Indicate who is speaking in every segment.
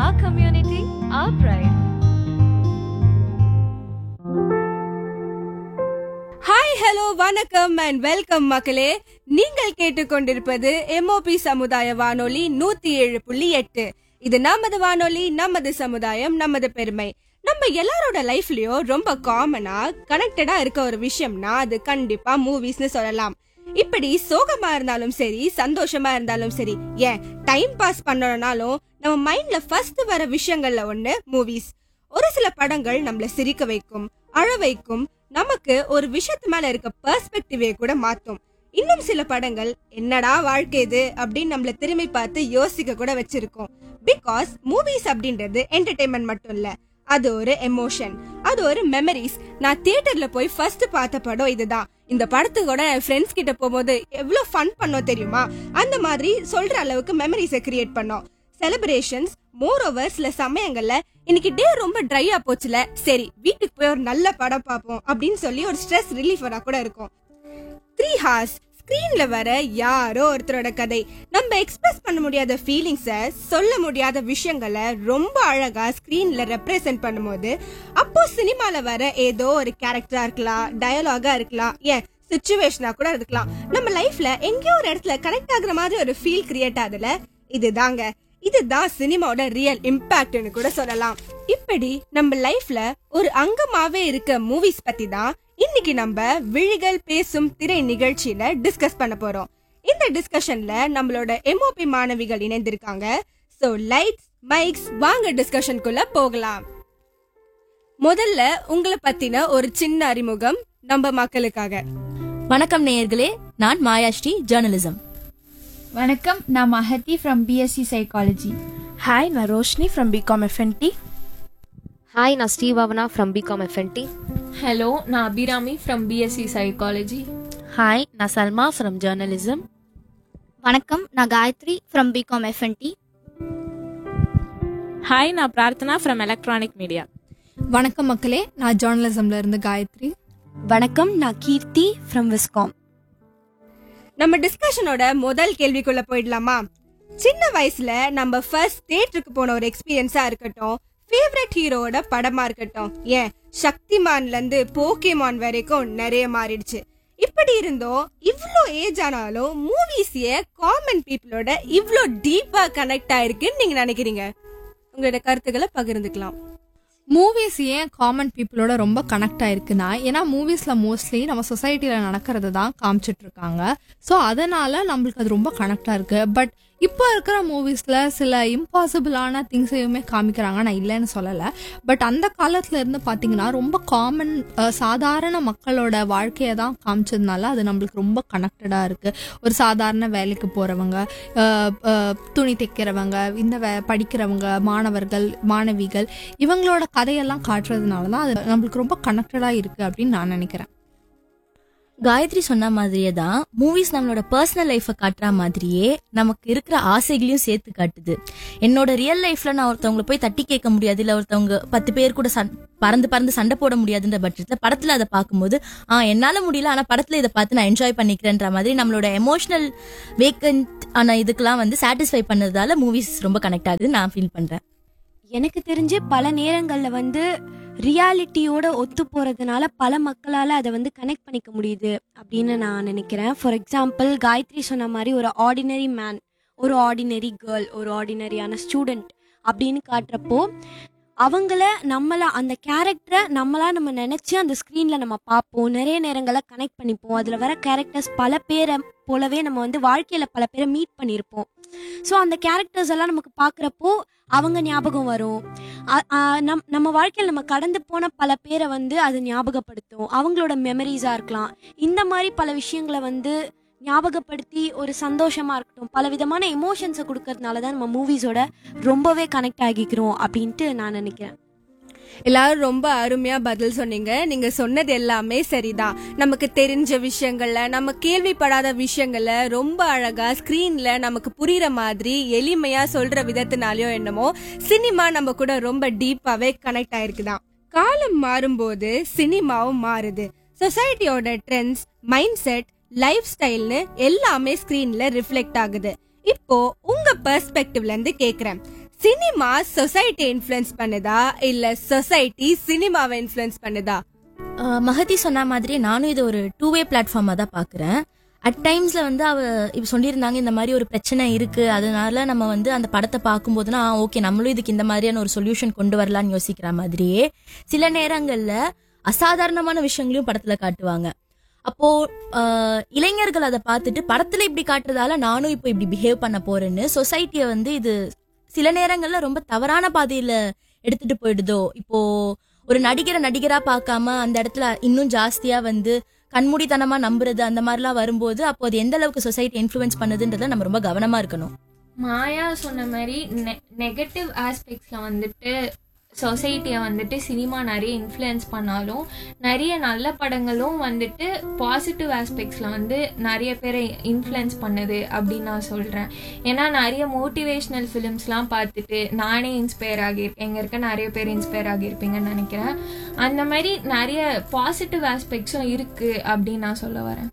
Speaker 1: our community, our pride.
Speaker 2: Hi hello வணக்கம் and welcome மக்களே நீங்கள் கேட்டுக்கொண்டிருப்பது எம்ஓபி சமுதாய வானொலி நூத்தி ஏழு புள்ளி எட்டு இது நமது வானொலி நமது சமுதாயம் நமது பெருமை நம்ம எல்லாரோட லைஃப்லயும் ரொம்ப காமனா கனெக்டடா இருக்க ஒரு விஷயம்னா அது கண்டிப்பா மூவிஸ்னு சொல்லலாம் இப்படி சோகமா இருந்தாலும் சரி சந்தோஷமா இருந்தாலும் சரி ஏன் டைம் பாஸ் பண்ணணும்னாலும் நம்ம மைண்ட்ல ஃபர்ஸ்ட் வர விஷயங்கள்ல ஒண்ணு மூவிஸ் ஒரு சில படங்கள் நம்மள சிரிக்க வைக்கும் அழ வைக்கும் நமக்கு ஒரு விஷயத்து மேல இருக்க பெர்ஸ்பெக்டிவே கூட மாத்தும் இன்னும் சில படங்கள் என்னடா வாழ்க்கை இது அப்படின்னு நம்மள திரும்பி பார்த்து யோசிக்க கூட வச்சிருக்கோம் பிகாஸ் மூவிஸ் அப்படின்றது என்டர்டைன்மெண்ட் மட்டும் இல்ல அது ஒரு எமோஷன் அது ஒரு மெமரிஸ் நான் தியேட்டர்ல போய் ஃபர்ஸ்ட் பார்த்த படம் இதுதான் இந்த படத்துக்கு கூட என் ஃப்ரெண்ட்ஸ் கிட்ட போகும்போது எவ்வளவு ஃபன் பண்ணோம் தெரியுமா அந்த மாதிரி சொல்ற அளவுக்கு மெமரிஸை கிரியேட் பண்ணோம் செலிப்ரேஷன்ஸ் மோர் ஓவர் சில சமயங்கள்ல இன்னைக்கு டே ரொம்ப ட்ரையா போச்சுல சரி வீட்டுக்கு போய் ஒரு நல்ல படம் பார்ப்போம் அப்படின்னு சொல்லி ஒரு ஸ்ட்ரெஸ் ரிலீஃபரா கூட இருக்கும் த்ரீ ஹார்ஸ் ஸ்கிரீன்ல வர யாரோ ஒருத்தரோட கதை நம்ம எக்ஸ்பிரஸ் பண்ண முடியாத ஃபீலிங்ஸ சொல்ல முடியாத விஷயங்களை ரொம்ப அழகா ஸ்கிரீன்ல ரெப்ரசென்ட் பண்ணும்போது அப்போ சினிமால வர ஏதோ ஒரு கேரக்டரா இருக்கலாம் டயலாகா இருக்கலாம் ஏன் சுச்சுவேஷனா கூட இருக்கலாம் நம்ம லைஃப்ல எங்கேயோ ஒரு இடத்துல கனெக்ட் ஆகுற மாதிரி ஒரு ஃபீல் கிரியேட் ஆகுதுல இதுதாங்க இதுதான் சினிமாவோட ரியல் இம்பாக்ட்னு கூட சொல்லலாம் இப்படி நம்ம லைஃப்ல ஒரு அங்கமாவே இருக்க மூவிஸ் பத்தி தான் இன்னைக்கு நம்ம விழிகள் பேசும் திரை நிகழ்ச்சியில டிஸ்கஸ் பண்ண போறோம் இந்த டிஸ்கஷன்ல நம்மளோட எம்ஓபி மாணவிகள் இணைந்திருக்காங்க சோ லைட்ஸ் மைக்ஸ் வாங்க டிஸ்கஷனுக்குள்ள போகலாம் முதல்ல உங்களை பத்தின ஒரு சின்ன அறிமுகம் நம்ம மக்களுக்காக
Speaker 3: வணக்கம் நேயர்களே நான் மாயாஸ்ரீ ஜேர்னலிசம்
Speaker 4: வணக்கம் நான் Mahathi from BSc psychology
Speaker 5: hi நான் Roshini from BCom FNT
Speaker 6: hi நான் Srivavana from BCom FNT
Speaker 7: hello நான் Abirami from BSc psychology
Speaker 3: hi நான் சல்மா ஃப்ரம் ஜேர்னலிசம்
Speaker 8: வணக்கம் நான் Gayathri from BCom FNT
Speaker 5: hi நான் பிரார்த்தனா ஃப்ரம் எலக்ட்ரானிக் மீடியா
Speaker 9: வணக்கம் மக்களே நான் ஜேர்னலிசம்ல இருந்து காயத்ரி
Speaker 8: வணக்கம் நான் கீர்த்தி ஃப்ரம் விஸ்காம்
Speaker 2: நம்ம டிஸ்கஷனோட முதல் கேள்விக்குள்ள போயிடலாமா சின்ன வயசுல நம்ம ஃபர்ஸ்ட் தியேட்டருக்கு போன ஒரு எக்ஸ்பீரியன்ஸா இருக்கட்டும் ஃபேவரட் ஹீரோவோட படமா இருக்கட்டும் ஏன் சக்திமான்ல இருந்து போக்கேமான் வரைக்கும் நிறைய மாறிடுச்சு இப்படி இருந்தோம் இவ்ளோ ஏஜ் ஆனாலும் மூவிஸ் ஏன் காமன் பீப்புளோட இவ்ளோ டீப்பா கனெக்ட் ஆயிருக்குன்னு நீங்க நினைக்கிறீங்க உங்களோட கருத்துக்களை பகிர்ந்துக்கலாம்
Speaker 9: மூவிஸ் ஏன் காமன் பீப்புளோட ரொம்ப கனெக்ட் ஆயிருக்குன்னா ஏன்னா மூவிஸ்ல மோஸ்ட்லி நம்ம சொசைட்டில நடக்கிறது தான் காமிச்சிட்டு இருக்காங்க ஸோ அதனால நம்மளுக்கு அது ரொம்ப கனெக்டா இருக்கு பட் இப்போ இருக்கிற மூவிஸ்ல சில இம்பாசிபிளான திங்ஸையுமே காமிக்கிறாங்க நான் இல்லைன்னு சொல்லலை பட் அந்த காலத்துல இருந்து பாத்தீங்கன்னா ரொம்ப காமன் சாதாரண மக்களோட வாழ்க்கையை தான் காமிச்சதுனால அது நம்மளுக்கு ரொம்ப கனெக்டடா இருக்கு ஒரு சாதாரண வேலைக்கு போறவங்க அஹ், அஹ், துணி தைக்கிறவங்க இந்த வே- படிக்கிறவங்க மாணவர்கள் மாணவிகள் இவங்களோட கதையெல்லாம் காட்டுறதுனால தான் அது நம்மளுக்கு ரொம்ப கனெக்டடா இருக்கு அப்படின்னு நான் நினைக்கிறேன்
Speaker 3: காயத்ரி சொன்ன மாதிரியே தான் மூவிஸ் நம்மளோட பர்சனல் லைஃபை காட்டுற மாதிரியே நமக்கு இருக்கிற ஆசைகளையும் சேர்த்து காட்டுது என்னோட ரியல் லைஃப்ல நான் ஒருத்தவங்களை போய் தட்டி கேட்க முடியாது இல்ல ஒருத்தவங்க பத்து பேர் கூட சண்- பறந்து பறந்து சண்டை போட முடியாதுன்ற பட்சத்துல படத்துல அதை பார்க்கும்போது ஆ என்னால முடியல ஆனா படத்துல இதை பார்த்து நான் என்ஜாய் பண்ணிக்கிறேன்ற மாதிரி நம்மளோட எமோஷனல் வேக்கன்ட் ஆன இதுக்கெல்லாம் வந்து சாட்டிஸ்ஃபை பண்ணதால மூவிஸ் ரொம்ப கனெக்ட் ஆகுது நான் ஃபீல் பண்றேன்
Speaker 8: எனக்கு தெரிஞ்சு பல நேரங்களில் வந்து ரியாலிட்டியோட ஒத்து போகிறதுனால பல மக்களால் அதை வந்து கனெக்ட் பண்ணிக்க முடியுது அப்படின்னு நான் நினைக்கிறேன் ஃபார் எக்ஸாம்பிள் காயத்ரி சொன்ன மாதிரி ஒரு ஆர்டினரி மேன் ஒரு ஆர்டினரி கேர்ள் ஒரு ஆர்டினரியான ஸ்டூடெண்ட் அப்படின்னு காட்டுறப்போ அவங்கள நம்மள அந்த கேரக்டரை நம்மளா நம்ம நினச்சி அந்த ஸ்க்ரீனில் நம்ம பார்ப்போம் நிறைய நேரங்களில் கனெக்ட் பண்ணிப்போம் அதில் வர கேரக்டர்ஸ் பல பேரை போலவே நம்ம வந்து வாழ்க்கையில் பல பேரை மீட் பண்ணியிருப்போம் ஸோ அந்த கேரக்டர்ஸ் எல்லாம் நமக்கு பார்க்குறப்போ அவங்க ஞாபகம் வரும் அ- ஆ, நம் நம்ம வாழ்க்கையில் நம்ம கடந்து போன பல பேரை வந்து அது ஞாபகப்படுத்தும் அவங்களோட மெமரிஸாக இருக்கலாம் இந்த மாதிரி பல விஷயங்களை வந்து ஞாபகப்படுத்தி ஒரு சந்தோஷமா இருக்கட்டும் பல விதமான எமோஷன்ஸை கொடுக்கறதுனால தான் நம்ம மூவிஸோட ரொம்பவே கனெக்ட் ஆகிக்கிறோம் அப்படின்ட்டு நான் நினைக்கிறேன்
Speaker 2: எல்லாரும் ரொம்ப அருமையா பதில் சொன்னீங்க நீங்க சொன்னது எல்லாமே சரிதான் நமக்கு தெரிஞ்ச விஷயங்கள்ல நம்ம கேள்விப்படாத விஷயங்கள ரொம்ப அழகா ஸ்கிரீன்ல நமக்கு புரியுற மாதிரி எளிமையா சொல்ற விதத்தினாலயோ என்னமோ சினிமா நம்ம கூட ரொம்ப டீப்பாவே கனெக்ட் ஆயிருக்குதான் காலம் மாறும்போது சினிமாவும் மாறுது சொசைட்டியோட ட்ரெண்ட்ஸ் மைண்ட் செட் லைஃப் ஸ்டைல்னு எல்லாமே ஸ்கிரீன்ல ரிஃப்ளெக்ட் ஆகுது இப்போ உங்க பெர்ஸ்பெக்டிவ்ல இருந்து கேக்குறேன் சினிமா சொசைட்டி இன்ஃப்ளூயன்ஸ் பண்ணுதா இல்ல சொசைட்டி சினிமாவை இன்ஃப்ளூயன்ஸ் பண்ணுதா
Speaker 3: ஆஹ் மகதி சொன்ன மாதிரி நானும் இது ஒரு டூ வே பிளாட்ஃபார்மா தான் பாக்குறேன் அட் டைம்ஸ்ல வந்து அவ இப்ப சொல்லியிருந்தாங்க இந்த மாதிரி ஒரு பிரச்சனை இருக்கு அதனால நம்ம வந்து அந்த படத்தை பார்க்கும்போதுனா ஓகே நம்மளும் இதுக்கு இந்த மாதிரியான ஒரு சொல்யூஷன் கொண்டு வரலாம்னு யோசிக்கிற மாதிரியே சில நேரங்கள்ல அசாதாரணமான விஷயங்களையும் படத்துல காட்டுவாங்க அப்போ ஆஹ், இளைஞர்கள் அதை பார்த்துட்டு படத்துல இப்படி காட்டுறதால நானும் இப்போ இப்படி பிஹேவ் பண்ண போறேன்னு சொசைட்டியை வந்து இது சில நேரங்கள்ல ரொம்ப தவறான பாதையில எடுத்துட்டு போயிடுதோ இப்போ ஒரு நடிகரை நடிகரா பார்க்காம அந்த இடத்துல இன்னும் ஜாஸ்தியா வந்து கண்மூடித்தனமா நம்புறது அந்த மாதிரிலாம் வரும்போது அப்போ அது எந்த அளவுக்கு சொசைட்டி இன்ஃப்ளூயன்ஸ் பண்ணுதுன்றத நம்ம ரொம்ப கவனமா இருக்கணும்
Speaker 7: மாயா சொன்ன மாதிரி நெகட்டிவ் ஆஸ்பெக்ட்ஸில் வந்துட்டு சொசைட்டியை வந்துட்டு சினிமா நிறைய இன்ஃப்ளூயன்ஸ் பண்ணாலும் நிறைய நல்ல படங்களும் வந்துட்டு பாசிட்டிவ் ஆஸ்பெக்ட்ஸில் வந்து நிறைய பேரை இன்ஃப்ளூயன்ஸ் பண்ணுது அப்படின்னு நான் சொல்கிறேன் ஏன்னா நிறைய மோட்டிவேஷ்னல் ஃபிலிம்ஸ்லாம் பார்த்துட்டு நானே இன்ஸ்பயர் ஆகியிருக்கேன் எங்கே இருக்க நிறைய பேர் இன்ஸ்பயர் ஆகியிருப்பீங்கன்னு நினைக்கிறேன் அந்த மாதிரி நிறைய பாசிட்டிவ் ஆஸ்பெக்ட்ஸும் இருக்குது அப்படின்னு நான் சொல்ல வரேன்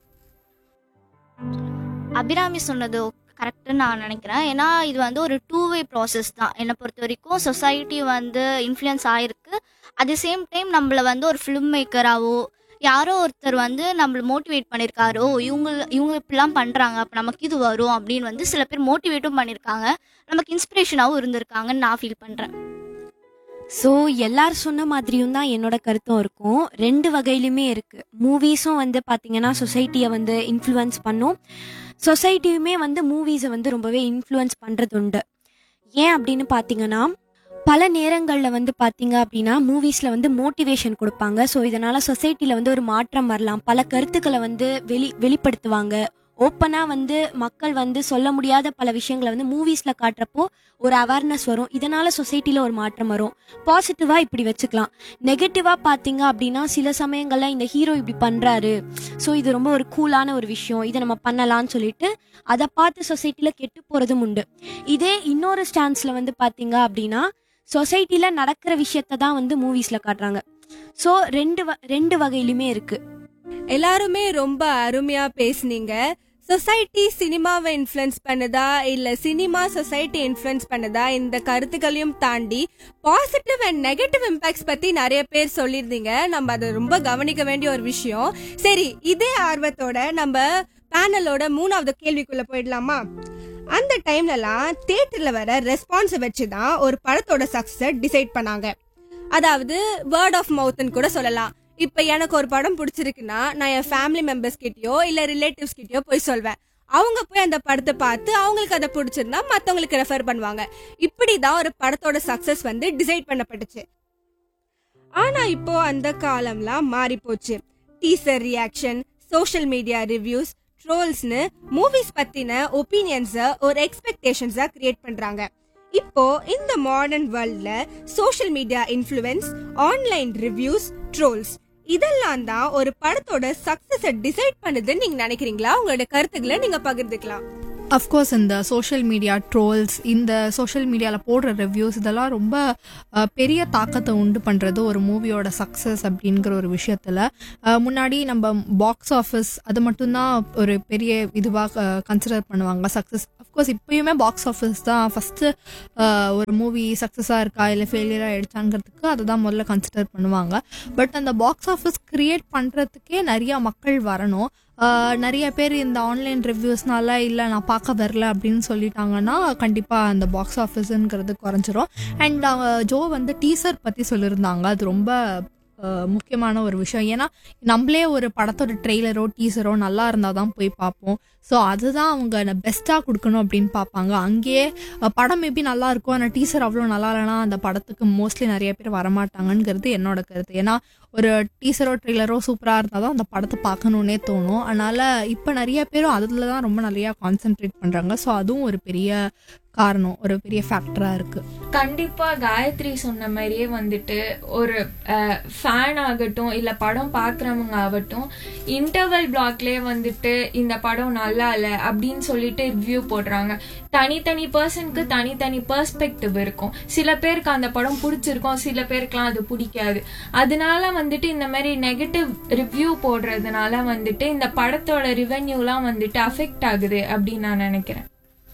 Speaker 10: அபிராமி சொன்னது கரெக்டுன்னு நான் நினைக்கிறேன் ஏன்னா இது வந்து ஒரு டூ வே ப்ராசஸ் தான் என்னை பொறுத்த வரைக்கும் சொசைட்டி வந்து இன்ஃப்ளூயன்ஸ் ஆயிருக்கு அட் தி சேம் டைம் நம்மள வந்து ஒரு ஃபிலிம் மேக்கராகவோ யாரோ ஒருத்தர் வந்து நம்மள மோட்டிவேட் பண்ணியிருக்காரோ இவங்க இவங்க இப்படிலாம் பண்ணுறாங்க அப்போ நமக்கு இது வரும் அப்படின்னு வந்து சில பேர் மோட்டிவேட்டும் பண்ணியிருக்காங்க நமக்கு இன்ஸ்பிரேஷனாகவும் இருந்திருக்காங்கன்னு நான் ஃபீல் பண்ணுறேன்
Speaker 8: ஸோ எல்லாரும் சொன்ன மாதிரியும் தான் என்னோட கருத்தும் இருக்கும் ரெண்டு வகையிலுமே இருக்கு மூவிஸும் வந்து பார்த்தீங்கன்னா சொசைட்டியை வந்து இன்ஃப்ளூயன்ஸ் பண்ணும் சொசைட்டியுமே வந்து மூவிஸை வந்து ரொம்பவே இன்ஃப்ளூயன்ஸ் பண்ணுறது உண்டு ஏன் அப்படின்னு பார்த்தீங்கன்னா பல நேரங்களில் வந்து பார்த்தீங்க அப்படின்னா மூவிஸில் வந்து மோட்டிவேஷன் கொடுப்பாங்க ஸோ இதனால் சொசைட்டியில் வந்து ஒரு மாற்றம் வரலாம் பல கருத்துக்களை வந்து வெளி வெளிப்படுத்துவாங்க ஓப்பனாக வந்து மக்கள் வந்து சொல்ல முடியாத பல விஷயங்களை வந்து மூவிஸில் காட்டுறப்போ ஒரு அவேர்னஸ் வரும் இதனால் சொசைட்டியில் ஒரு மாற்றம் வரும் பாசிட்டிவாக இப்படி வச்சுக்கலாம் நெகட்டிவாக பார்த்தீங்க அப்படின்னா சில சமயங்களில் இந்த ஹீரோ இப்படி பண்ணுறாரு ஸோ இது ரொம்ப ஒரு கூலான ஒரு விஷயம் இதை நம்ம பண்ணலாம்னு சொல்லிட்டு அதை பார்த்து சொசைட்டியில் கெட்டு போகிறதும் உண்டு இதே இன்னொரு ஸ்டான்ஸில் வந்து பார்த்தீங்க அப்படின்னா சொசைட்டியில் நடக்கிற விஷயத்தை தான் வந்து மூவிஸில் காட்டுறாங்க ஸோ ரெண்டு வ ரெண்டு வகையிலுமே இருக்குது
Speaker 2: எல்லாருமே ரொம்ப அருமையா பேசுனீங்க சொசைட்டி சினிமாவை இன்ஃப்ளூயன்ஸ் பண்ணுதா இல்ல சினிமா சொசைட்டி இன்ஃப்ளூயன்ஸ் பண்ணுதா இந்த கருத்துக்களையும் தாண்டி பாசிட்டிவ் அண்ட் நெகட்டிவ் இம்பாக்ட்ஸ் பத்தி நிறைய பேர் சொல்லியிருந்தீங்க நம்ம அதை ரொம்ப கவனிக்க வேண்டிய ஒரு விஷயம் சரி இதே ஆர்வத்தோட நம்ம பேனலோட மூணாவது கேள்விக்குள்ள போயிடலாமா அந்த டைம்லலாம் தியேட்டர்ல வர ரெஸ்பான்ஸை வச்சு தான் ஒரு படத்தோட சக்சஸ் டிசைட் பண்ணாங்க அதாவது வேர்ட் ஆஃப் மவுத்னு கூட சொல்லலாம் இப்ப எனக்கு ஒரு படம் பிடிச்சிருக்குன்னா நான் என் ஃபேமிலி மெம்பர்ஸ் கிட்டயோ இல்ல ரிலேட்டிவ்ஸ் கிட்டயோ போய் சொல்வேன் அவங்க போய் அந்த படத்தை பார்த்து அவங்களுக்கு அதை பிடிச்சிருந்தா மத்தவங்களுக்கு ரெஃபர் பண்ணுவாங்க இப்படிதான் ஒரு படத்தோட சக்சஸ் வந்து டிசைட் பண்ணப்பட்டுச்சு ஆனா இப்போ அந்த காலம்லாம் மாறி போச்சு teaser reaction social media reviews ட்ரோல்ஸ்னு மூவிஸ் பத்தின ஒப்பீனியன்ஸை ஒரு எக்ஸ்பெக்டேஷன்ஸா கிரியேட் பண்றாங்க இப்போ இந்த மாடர்ன் வேர்ல்ட்ல social media influence online reviews trolls இதெல்லாம் தான் ஒரு படத்தோட சக்சஸ டிசைட் பண்ணுதுன்னு நீங்க நினைக்கிறீங்களா உங்களோட கருத்துக்களை நீங்க பகிர்ந்துக்கலாம்
Speaker 9: அஃப்கோர்ஸ் இந்த சோஷியல் மீடியா ட்ரோல்ஸ் இந்த சோஷியல் மீடியாவில் போடுற ரிவ்யூஸ் இதெல்லாம் ரொம்ப அஹ், பெரிய தாக்கத்தை உண்டு பண்ணுறது ஒரு மூவியோட சக்ஸஸ் அப்படிங்கிற ஒரு விஷயத்தில் முன்னாடி நம்ம பாக்ஸ் ஆஃபீஸ் அது மட்டும்தான் ஒரு பெரிய இதுவாக கன்சிடர் பண்ணுவாங்க சக்ஸஸ் அஃப்கோர்ஸ் இப்பயுமே பாக்ஸ் ஆஃபீஸ் தான் ஃபஸ்ட்டு ஒரு மூவி சக்ஸஸாக இருக்கா இல்லை ஃபெயிலியராக ஆயிடுச்சாங்கிறதுக்கு அதை தான் முதல்ல கன்சிடர் பண்ணுவாங்க பட் அந்த பாக்ஸ் ஆஃபீஸ் கிரியேட் பண்ணுறதுக்கே நிறைய மக்கள் வரணும் ஆஹ் நிறைய பேர் இந்த ஆன்லைன் ரிவ்யூஸ்னால இல்லை நான் பார்க்க வரல அப்படின்னு சொல்லிட்டாங்கன்னா கண்டிப்பாக அந்த பாக்ஸ் ஆஃபீஸுங்கிறது குறைஞ்சிரும் அண்ட் ஜோ வந்து டீசர் பற்றி சொல்லியிருந்தாங்க அது ரொம்ப ஆஹ் முக்கியமான ஒரு விஷயம் ஏன்னா நம்மளே ஒரு படத்தோட ட்ரெய்லரோ டீசரோ நல்லா இருந்தால் தான் போய் பார்ப்போம் ஸோ அதுதான் அவங்க பெஸ்ட்டாக கொடுக்கணும் அப்படின்னு பார்ப்பாங்க அங்கேயே அஹ் படம் மேபி நல்லா இருக்கும் ஆனால் டீசர் அவ்வளோ நல்லா இல்லைனா அந்த படத்துக்கு மோஸ்ட்லி நிறைய பேர் வரமாட்டாங்கங்கிறது என்னோட கருத்து ஏன்னா ஒரு டீசரோ ட்ரெய்லரோ சூப்பராக இருந்தால் தான் அந்த படத்தை பார்க்கணுன்னே தோணும் அதனால் இப்போ நிறைய பேரும் அதில் தான் ரொம்ப நிறையா கான்சென்ட்ரேட் பண்ணுறாங்க ஸோ அதுவும் ஒரு பெரிய காரணம் ஒரு பெரிய ஃபேக்டராக இருக்குது
Speaker 7: கண்டிப்பா காயத்ரி சொன்ன மாதிரியே வந்துட்டு ஒரு ஃபேன் ஆகட்டும் இல்ல படம் பாக்குறவங்க ஆகட்டும் இன்டர்வல் பிளாக்லயே வந்துட்டு இந்த படம் நல்லா இல்ல அப்படின்னு சொல்லிட்டு ரிவ்யூ போடுறாங்க தனித்தனி பர்சனுக்கு தனித்தனி பெர்ஸ்பெக்டிவ் இருக்கும் சில பேருக்கு அந்த படம் பிடிச்சிருக்கும் சில பேருக்குலாம் அது பிடிக்காது அதனால வந்துட்டு இந்த மாதிரி நெகட்டிவ் ரிவ்யூ போடுறதுனால வந்துட்டு இந்த படத்தோட ரிவென்யூலாம் வந்துட்டு அஃபெக்ட் ஆகுது அப்படின்னு நான் நினைக்கிறேன்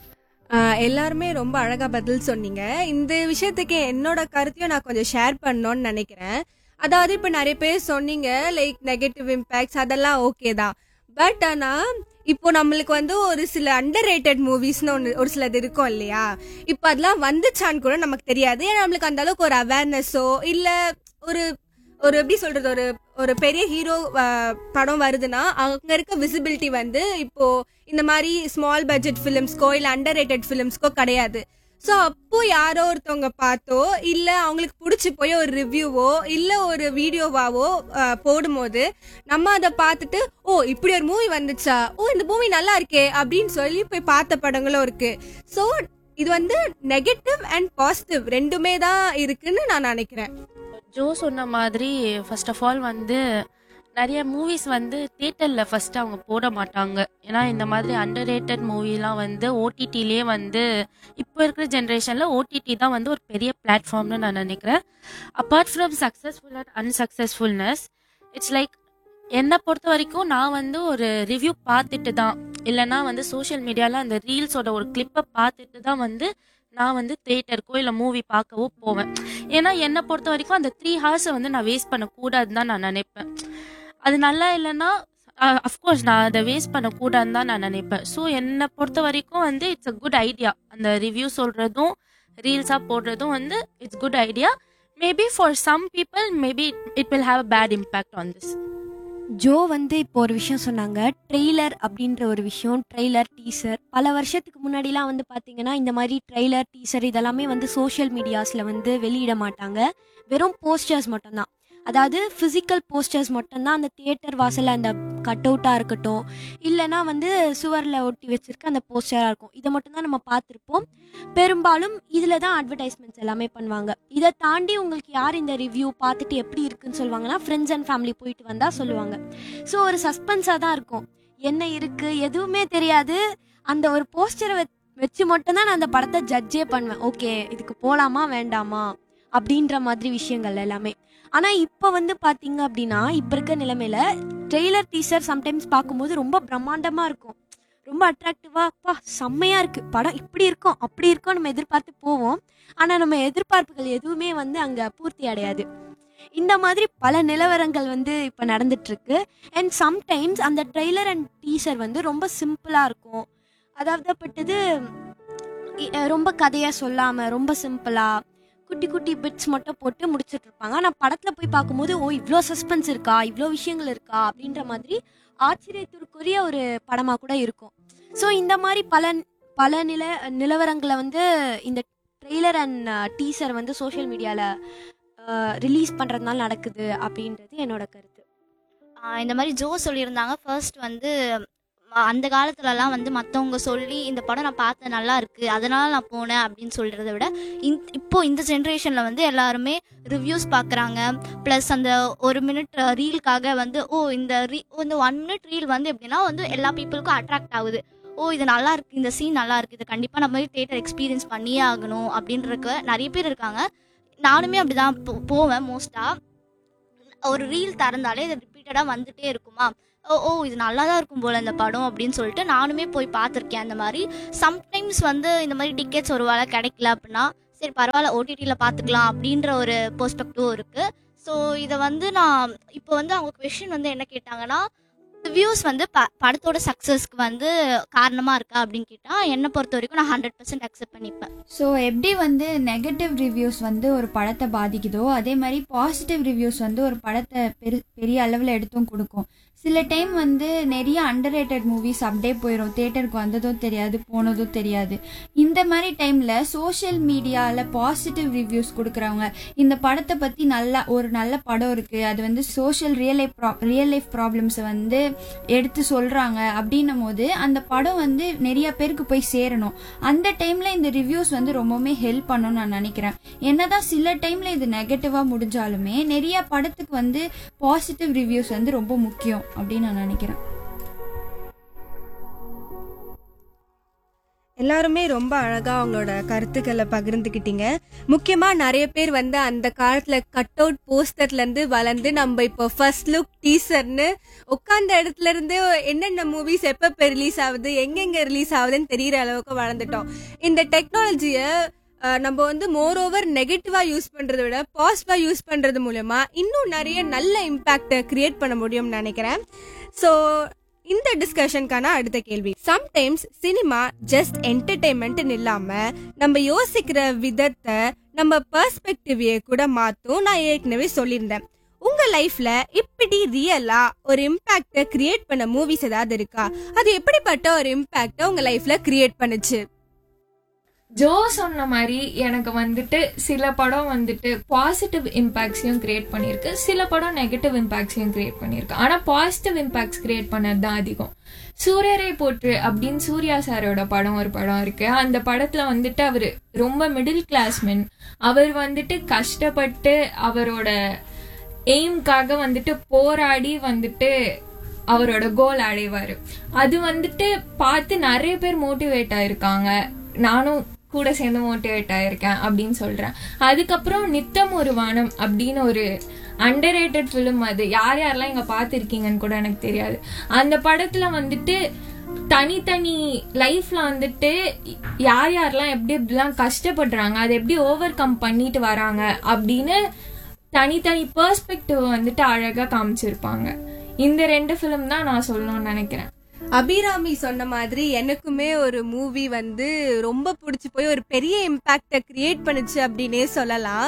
Speaker 2: ஆஹ் எல்லாருமே ரொம்ப அழகா பதில் சொன்னீங்க இந்த விஷயத்துக்கு என்னோட கருத்தையும் நான் கொஞ்சம் ஷேர் பண்ணணும்னு நினைக்கிறேன் அதாவது இப்ப நிறைய பேர் சொன்னீங்க லைக் நெகட்டிவ் இம்பேக்ட்ஸ் அதெல்லாம் ஓகே தான் பட் ஆனா இப்போ நம்மளுக்கு வந்து ஒரு சில அண்டர் ரேட்டட் மூவிஸ்னு ஒன்று ஒரு சிலது இருக்கும் இல்லையா இப்போ அதெல்லாம் வந்துச்சான்னு கூட நமக்கு தெரியாது ஏன்னா நம்மளுக்கு அந்த அளவுக்கு ஒரு அவேர்னஸோ இல்ல ஒரு ஒரு எப்படி சொல்றது ஒரு ஒரு பெரிய ஹீரோ படம் வருதுன்னா அங்க இருக்க விசிபிலிட்டி வந்து இப்போ இந்த மாதிரி ஸ்மால் பட்ஜெட் ஃபிலிம்ஸ்க்கோ இல்ல அண்டர் ரேட்டட் ஃபிலிம்ஸ்க்கோ கிடையாது ஸோ அப்போ யாரோ ஒருத்தவங்க பார்த்தோ இல்ல அவங்களுக்கு பிடிச்சி போய் ஒரு ரிவ்யூவோ இல்ல ஒரு வீடியோவாவோ அஹ், போடும்போது நம்ம அதை பார்த்துட்டு ஓ இப்படி ஒரு மூவி வந்துச்சா ஓ இந்த மூவி நல்லா இருக்கே அப்படின்னு சொல்லி போய் பார்த்த படங்களும் இருக்கு ஸோ இது வந்து நெகட்டிவ் அண்ட் பாசிட்டிவ் ரெண்டுமே தான் இருக்குன்னு நான் நினைக்கிறேன்
Speaker 5: ஜோ சொன்ன மாதிரி ஃபர்ஸ்ட் ஆஃப் ஆல் வந்து நிறைய மூவிஸ் வந்து தியேட்டரில் ஃபர்ஸ்ட் அவங்க போட மாட்டாங்க ஏன்னா இந்த மாதிரி அண்டர் ரேட்டட் மூவிலாம் வந்து ஓடிடிலேயே வந்து இப்போ இருக்கிற ஜென்ரேஷனில் ஓடிடி தான் வந்து ஒரு பெரிய பிளாட்ஃபார்ம்னு நான் நினைக்கிறேன் apart from successful and unsuccessfulness it's like என்னை பொறுத்த வரைக்கும் நான் வந்து ஒரு ரிவ்யூ பார்த்துட்டு தான் இல்லைன்னா வந்து சோஷியல் மீடியாவில் அந்த ரீல்ஸோட ஒரு கிளிப்பை பார்த்துட்டு தான் வந்து நான் வந்து தேட்டருக்கோ இல்லை மூவி பார்க்கவோ போவேன் ஏன்னா என்னை பொறுத்த வரைக்கும் அந்த த்ரீ ஹவர்ஸை வந்து நான் வேஸ்ட் பண்ணக்கூடாதுன்னு தான் நான் நினைப்பேன் அது நல்லா இல்லைன்னா அஃப்கோர்ஸ் நான் அதை வேஸ்ட் பண்ணக்கூடாதுன்னு தான் நான் நினைப்பேன் ஸோ என்னை பொறுத்த வரைக்கும் வந்து இட்ஸ் அ குட் ஐடியா அந்த ரிவ்யூ சொல்கிறதும் ரீல்ஸாக போடுறதும் வந்து it's good idea maybe for some people maybe it will have a bad impact on this
Speaker 8: ஜோ வந்து இப்போ ஒரு விஷயம் சொன்னாங்க ட்ரெய்லர் அப்படின்ற ஒரு விஷயம் ட்ரெய்லர் டீசர் பல வருஷத்துக்கு முன்னாடிலாம் வந்து பார்த்தீங்கன்னா இந்த மாதிரி ட்ரெய்லர் டீசர் இதெல்லாமே வந்து சோஷியல் மீடியாஸில் வந்து வெளியிட மாட்டாங்க வெறும் போஸ்டர்ஸ் மட்டும்தான் அதாவது ஃபிசிக்கல் போஸ்டர்ஸ் மட்டும்தான் அந்த தியேட்டர் வாசலில் அந்த கட் அவுட்டாக இருக்கட்டும் இல்லைனா வந்து சுவரில் ஒட்டி வச்சிருக்க அந்த போஸ்டராக இருக்கும் இதை மட்டும்தான் நம்ம பார்த்துருப்போம் பெரும்பாலும் இதில் தான் அட்வர்டைஸ்மெண்ட்ஸ் எல்லாமே பண்ணுவாங்க இதை தாண்டி உங்களுக்கு யார் இந்த ரிவ்யூ பார்த்துட்டு எப்படி இருக்குன்னு சொல்லுவாங்கன்னா ஃப்ரெண்ட்ஸ் அண்ட் ஃபேமிலி போயிட்டு வந்தால் சொல்லுவாங்க ஸோ ஒரு சஸ்பென்ஸாக தான் இருக்கும் என்ன இருக்குது எதுவுமே தெரியாது அந்த ஒரு போஸ்டரை வச்சு மட்டும்தான் நான் அந்த படத்தை ஜட்ஜே பண்ணுவேன் ஓகே இதுக்கு போகலாமா வேண்டாமா அப்படின்ற மாதிரி விஷயங்கள் எல்லாமே ஆனால் இப்போ வந்து பார்த்தீங்க அப்படின்னா இப்போ இருக்க நிலைமையில ட்ரெய்லர் டீசர் சம்டைம்ஸ் பார்க்கும்போது ரொம்ப பிரம்மாண்டமாக இருக்கும் ரொம்ப அட்ராக்டிவாக அப்பா செம்மையாக இருக்குது படம் இப்படி இருக்கும் அப்படி இருக்கும் நம்ம எதிர்பார்த்து போவோம் ஆனால் நம்ம எதிர்பார்ப்புகள் எதுவுமே வந்து அங்கே பூர்த்தி அடையாது இந்த மாதிரி பல நிலவரங்கள் வந்து இப்போ நடந்துட்டுருக்கு அண்ட் சம்டைம்ஸ் அந்த ட்ரெய்லர் அண்ட் டீசர் வந்து ரொம்ப சிம்பிளாக இருக்கும் அதாவதுப்பட்டது இ- அஹ் ரொம்ப கதையாக சொல்லாமல் ரொம்ப சிம்பிளாக குட்டி குட்டி பிட்ஸ் மட்டும் போட்டு முடிச்சிட்டு இருப்பாங்க ஆனால் படத்தில் போய் பார்க்கும்போது ஓ இவ்வளோ சஸ்பென்ஸ் இருக்கா இவ்வளோ விஷயங்கள் இருக்கா அப்படின்ற மாதிரி ஆச்சரியத்திற்குரிய ஒரு படமாக கூட இருக்கும் ஸோ இந்த மாதிரி பல பல நில நிலவரங்களை வந்து இந்த ட்ரெய்லர் அண்ட் டீசர் வந்து சோஷியல் மீடியாவில் ரிலீஸ் பண்ணுறதுனால நடக்குது அப்படின்றது என்னோட கருத்து
Speaker 10: ஆஹ் இந்த மாதிரி ஜோ சொல்லியிருந்தாங்க ஃபர்ஸ்ட் வந்து ம- அந்த காலத்துலலாம் வந்து மற்றவங்க சொல்லி இந்த படம் நான் பார்த்தேன் நல்லா இருக்கு அதனால நான் போனேன் அப்படின்னு சொல்றத விட இந்த இப்போ இந்த ஜென்ரேஷனில் வந்து எல்லாருமே ரிவ்யூஸ் பார்க்குறாங்க ப்ளஸ் அந்த ஒரு மினிட் ரீலுக்காக வந்து ஓ இந்த ரீ இந்த ஒன் மினிட் ரீல் வந்து எப்படின்னா வந்து எல்லா பீப்புளுக்கும் அட்ராக்ட் ஆகுது ஓ இது நல்லா இருக்கு இந்த சீன் நல்லா இருக்கு இது கண்டிப்பாக நம்ம தேட்டர் எக்ஸ்பீரியன்ஸ் பண்ணியே ஆகணும் அப்படின்றக்க நிறைய பேர் இருக்காங்க நானுமே அப்படிதான் போ- போவேன் மோஸ்ட்டாக ஒரு ரீல் திறந்தாலே இது ரிப்பீட்டடாக வந்துட்டே இருக்குமா ஓ ஓ இது நல்லா தான் இருக்கும் போல இந்த படம் அப்படின்னு சொல்லிட்டு நானுமே போய் பார்த்துருக்கேன் அந்த மாதிரி சம்டைம்ஸ் வந்து இந்த மாதிரி டிக்கெட்ஸ் ஒரு வேளை கிடைக்கல அப்படின்னா சரி பரவாயில்ல ஓடிடியில் பார்த்துக்கலாம் அப்படின்ற ஒரு பெர்ஸ்பெக்டிவும் இருக்குது ஸோ இதை வந்து நான் இப்போ வந்து அவங்க கொஷின் வந்து என்ன கேட்டாங்கன்னா ரிவ்யூஸ் வந்து ப படத்தோட சக்ஸஸ்க்கு வந்து காரணமாக இருக்கா அப்படின்னு கேட்டால் என்னை பொறுத்த வரைக்கும் நான் ஹண்ட்ரட் பர்சன்ட் அக்செப்ட் பண்ணிப்பேன்
Speaker 4: ஸோ எப்படி வந்து நெகட்டிவ் ரிவ்யூஸ் வந்து ஒரு படத்தை பாதிக்குதோ அதே மாதிரி பாசிட்டிவ் ரிவ்யூஸ் வந்து ஒரு படத்தை பெரு பெரிய அளவில் எடுத்தும் கொடுக்கும் சில டைம் வந்து நிறைய அண்டர் ரேட்டட் மூவிஸ் அப்படியே போயிடும் தேட்டருக்கு வந்ததும் தெரியாது போனதும் தெரியாது இந்த மாதிரி டைமில் சோஷியல் மீடியாவில் பாசிட்டிவ் ரிவ்யூஸ் கொடுக்குறவங்க இந்த படத்தை பற்றி நல்லா ஒரு நல்ல படம் இருக்குது அது வந்து சோஷியல் ரியல் லைஃப் ப்ரா ரியல் லைஃப் ப்ராப்ளம்ஸை வந்து எடுத்து சொல்கிறாங்க அப்படின்னும் போது அந்த படம் வந்து நிறைய பேருக்கு போய் சேரணும் அந்த டைமில் இந்த ரிவ்யூஸ் வந்து ரொம்பவுமே ஹெல்ப் பண்ணும்னு நான் நினைக்கிறேன் என்னதான் சில டைமில் இது நெகட்டிவாக முடிஞ்சாலுமே நிறைய படத்துக்கு வந்து பாசிட்டிவ் ரிவ்யூஸ் வந்து ரொம்ப முக்கியம் அப்படின்னு நான் நினைக்கிறேன்
Speaker 2: எல்லாருமே ரொம்ப அழகா அவங்களோட கருத்துக்களை பகிர்ந்துக்கிட்டீங்க முக்கியமா நிறைய பேர் வந்து அந்த காலத்துல கட் அவுட் போஸ்டர்ல இருந்து வளர்ந்து நம்ம இப்போ ஃபர்ஸ்ட் லுக் டீசர்னு உட்கார்ந்த இடத்துல இருந்து என்னென்ன மூவிஸ் எப்ப ரிலீஸ் ஆகுது எங்கெங்க ரிலீஸ் ஆகுதுன்னு தெரியற அளவுக்கு வளர்ந்துட்டோம் இந்த டெக்னாலஜியை நம்ம வந்து மோர் ஓவர் நெகட்டிவா யூஸ் பண்றதை விட பாசிட்டிவா யூஸ் பண்றது மூலமா இன்னும் நிறைய நல்ல இம்பாக்ட கிரியேட் பண்ண முடியும்னு நினைக்கிறேன் ஸோ இந்த டிஸ்கஷனுக்கான அடுத்த கேள்வி சம்டைம்ஸ் சினிமா ஜஸ்ட் என்டர்டைன்மெண்ட் இல்லாம நம்ம யோசிக்கிற விதத்தை நம்ம பெர்ஸ்பெக்டிவையே கூட மாத்தும் நான் ஏற்கனவே சொல்லியிருந்தேன் உங்க லைஃப்ல இப்படி ரியலா ஒரு இம்பாக்ட கிரியேட் பண்ண மூவிஸ் ஏதாவது இருக்கா அது எப்படிப்பட்ட ஒரு இம்பாக்ட உங்க லைஃப்ல கிரியேட் பண்ணுச்சு
Speaker 7: ஜோ சொன்ன மாதிரி எனக்கு வந்துட்டு சில படம் வந்துட்டு பாசிட்டிவ் இம்பாக்ட்ஸையும் கிரியேட் பண்ணியிருக்கு சில படம் நெகட்டிவ் இம்பாக்ட்ஸையும் கிரியேட் பண்ணியிருக்கு ஆனால் பாசிட்டிவ் இம்பாக்ட்ஸ் கிரியேட் பண்ணது தான் அதிகம் சூரியரை போற்று அப்படின்னு சூர்யா சாரோட படம் ஒரு படம் இருக்கு அந்த படத்துல வந்துட்டு அவர் ரொம்ப மிடில் கிளாஸ் மென் அவர் வந்துட்டு கஷ்டப்பட்டு அவரோட எய்ம்காக வந்துட்டு போராடி வந்துட்டு அவரோட கோல் அடைவாரு அது வந்துட்டு பார்த்து நிறைய பேர் மோட்டிவேட் ஆயிருக்காங்க நானும் கூட சேர்ந்து மோட்டிவேட் ஆயிருக்கேன் அப்படின்னு சொல்றேன் அதுக்கப்புறம் நித்தம் ஒரு வானம் அப்படின்னு ஒரு அண்டர் ரேட்டட் ஃபிலிம் அது யார் யாரெல்லாம் இங்க பார்த்துருக்கீங்கன்னு கூட எனக்கு தெரியாது அந்த படத்துல வந்துட்டு தனித்தனி லைஃப்ல வந்துட்டு யார் யாரெல்லாம் எப்படி எப்படிலாம் கஷ்டப்படுறாங்க அதை எப்படி ஓவர் கம் பண்ணிட்டு வராங்க அப்படின்னு தனித்தனி பெர்ஸ்பெக்டிவ் வந்துட்டு அழகா காமிச்சிருப்பாங்க இந்த ரெண்டு ஃபிலிம் தான் நான் சொல்லணும்னு நினைக்கிறேன்
Speaker 2: அபிராமி சொன்ன மாதிரி எனக்குமே ஒரு மூவி வந்து ரொம்ப பிடிச்சி போய் ஒரு பெரிய இம்பாக்டை கிரியேட் பண்ணுச்சு அப்படின்னே சொல்லலாம்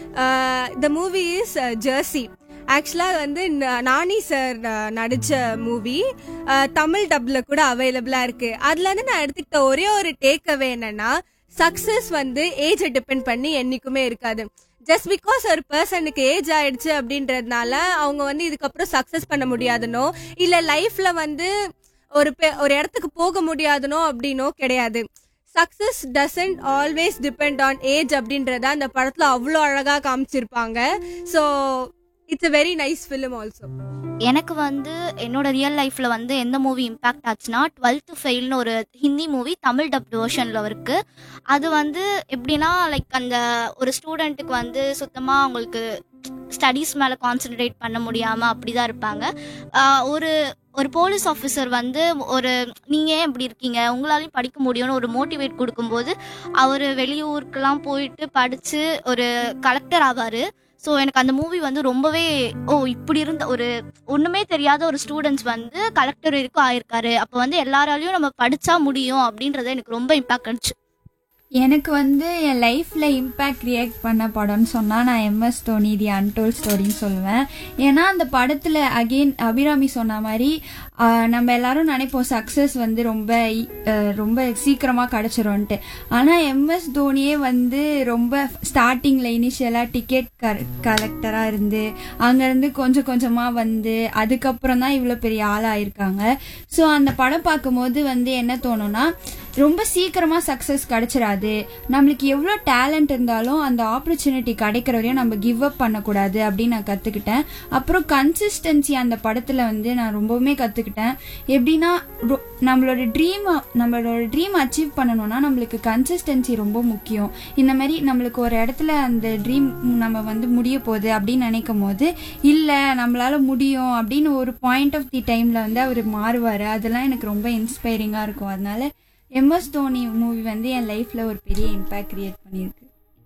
Speaker 2: த மூவி இஸ் ஜெர்சி ஆக்சுவலாக வந்து ந- நானி சார் நடித்த மூவி தமிழ் டப்பில் கூட அவைலபிளாக இருக்குது அதுலேருந்து நான் எடுத்துக்கிட்ட ஒரே ஒரு டேக் அவே என்னன்னா சக்ஸஸ் வந்து ஏஜை டிபெண்ட் பண்ணி என்றைக்குமே இருக்காது ஜஸ்ட் பிகாஸ் ஒரு பர்சனுக்கு ஏஜ் ஆயிடுச்சு அப்படின்றதுனால அவங்க வந்து இதுக்கப்புறம் சக்ஸஸ் பண்ண முடியாதுனோ இல்லை லைஃப்பில் வந்து ஒரு பெ- ஒரு இடத்துக்கு போக முடியாதுனோ அப்படின்னோ கிடையாது success doesn't always depend on age அப்படின்றத அந்த படத்துல அவ்வளோ அழகா காமிச்சிருப்பாங்க so it's a very nice film also
Speaker 10: எனக்கு வந்து என்னோட ரியல் லைஃப்ல வந்து எந்த மூவி இம்பாக்ட் ஆச்சுன்னா டுவெல்த்து ஃபெயில்னு ஒரு ஹிந்தி மூவி தமிழ் டப்ட் வேர்ஷன்ல இருக்கு அது வந்து எப்படின்னா லைக் அந்த ஒரு ஸ்டூடெண்ட்டுக்கு வந்து சுத்தமாக அவங்களுக்கு ஸ்டடீஸ் மேலே கான்சென்ட்ரேட் பண்ண முடியாமல் அப்படி தான் இருப்பாங்க ஆஹ் ஒரு ஒரு போலீஸ் ஆஃபீஸர் வந்து ஒரு நீங்கள் ஏன் இப்படி இருக்கீங்க உங்களாலையும் படிக்க முடியும்னு ஒரு மோட்டிவேட் கொடுக்கும்போது அவர் வெளியூருக்கெல்லாம் போயிட்டு படித்து ஒரு கலெக்டர் ஆவார் ஸோ எனக்கு அந்த மூவி வந்து ரொம்பவே ஓ இப்படி இருந்த ஒரு ஒன்றுமே தெரியாத ஒரு ஸ்டூடெண்ட்ஸ் வந்து கலெக்டர் வரைக்கும் ஆயிருக்காரு அப்போ வந்து எல்லாராலையும் நம்ம படிச்சா முடியும் அப்படின்றது எனக்கு ரொம்ப இம்பாக்ட் ஆச்சு
Speaker 4: எனக்கு வந்து என் லைஃப்பில் இம்பேக்ட் கிரியேட் பண்ண படம்னு சொன்னால் நான் எம்எஸ் தோனி தி அன்டோல் ஸ்டோரின்னு சொல்லுவேன் ஏன்னா அந்த படத்தில் அகெயின் அபிராமி சொன்ன மாதிரி ஆஹ், நம்ம எல்லாரும் நினைப்போம் சக்ஸஸ் வந்து ரொம்ப ஈ- ஆஹ், ரொம்ப சீக்கிரமாக கிடச்சிரும்ன்ட்டு ஆனால் எம்எஸ் தோனியே வந்து ரொம்ப ஸ்டார்டிங்கில் இனிஷியலாக டிக்கெட் கலெக்டராக இருந்து அங்கேருந்து கொஞ்சம் கொஞ்சமாக வந்து அதுக்கப்புறம் தான் இவ்வளோ பெரிய ஆளாயிருக்காங்க ஸோ அந்த படம் பார்க்கும்போது வந்து என்ன தோணும்னா ரொம்ப சீக்கிரமா சக்சஸ் கிடைச்சிடாது நம்மளுக்கு எவ்வளோ டேலண்ட் இருந்தாலும் அந்த ஆப்பர்ச்சுனிட்டி கிடைக்கிற வரையும் நம்ம கிவ் அப் பண்ணக்கூடாது அப்படின்னு நான் கற்றுக்கிட்டேன் அப்புறம் கன்சிஸ்டன்சி அந்த படத்தில் வந்து நான் ரொம்பவுமே கற்றுக்கிட்டேன் எப்படின்னா ரொ- நம்மளோட ட்ரீம் நம்மளோட ட்ரீம் அச்சீவ் பண்ணணும்னா நம்மளுக்கு கன்சிஸ்டன்சி ரொம்ப முக்கியம் இந்த மாதிரி நம்மளுக்கு ஒரு இடத்துல அந்த ட்ரீம் நம்ம வந்து முடிய போகுது அப்படின்னு நினைக்கும் போது இல்லை நம்மளால முடியும் அப்படின்னு ஒரு பாயிண்ட் ஆஃப் தி டைமில் வந்து அவர் மாறுவார் அதெல்லாம் எனக்கு ரொம்ப இன்ஸ்பைரிங்காக இருக்கும் அதனால எம்எஸ் தோனி மூவி வந்து என் லைஃப்பில் ஒரு பெரிய இம்பேக்ட் கிரியேட் பண்ணியிருக்கு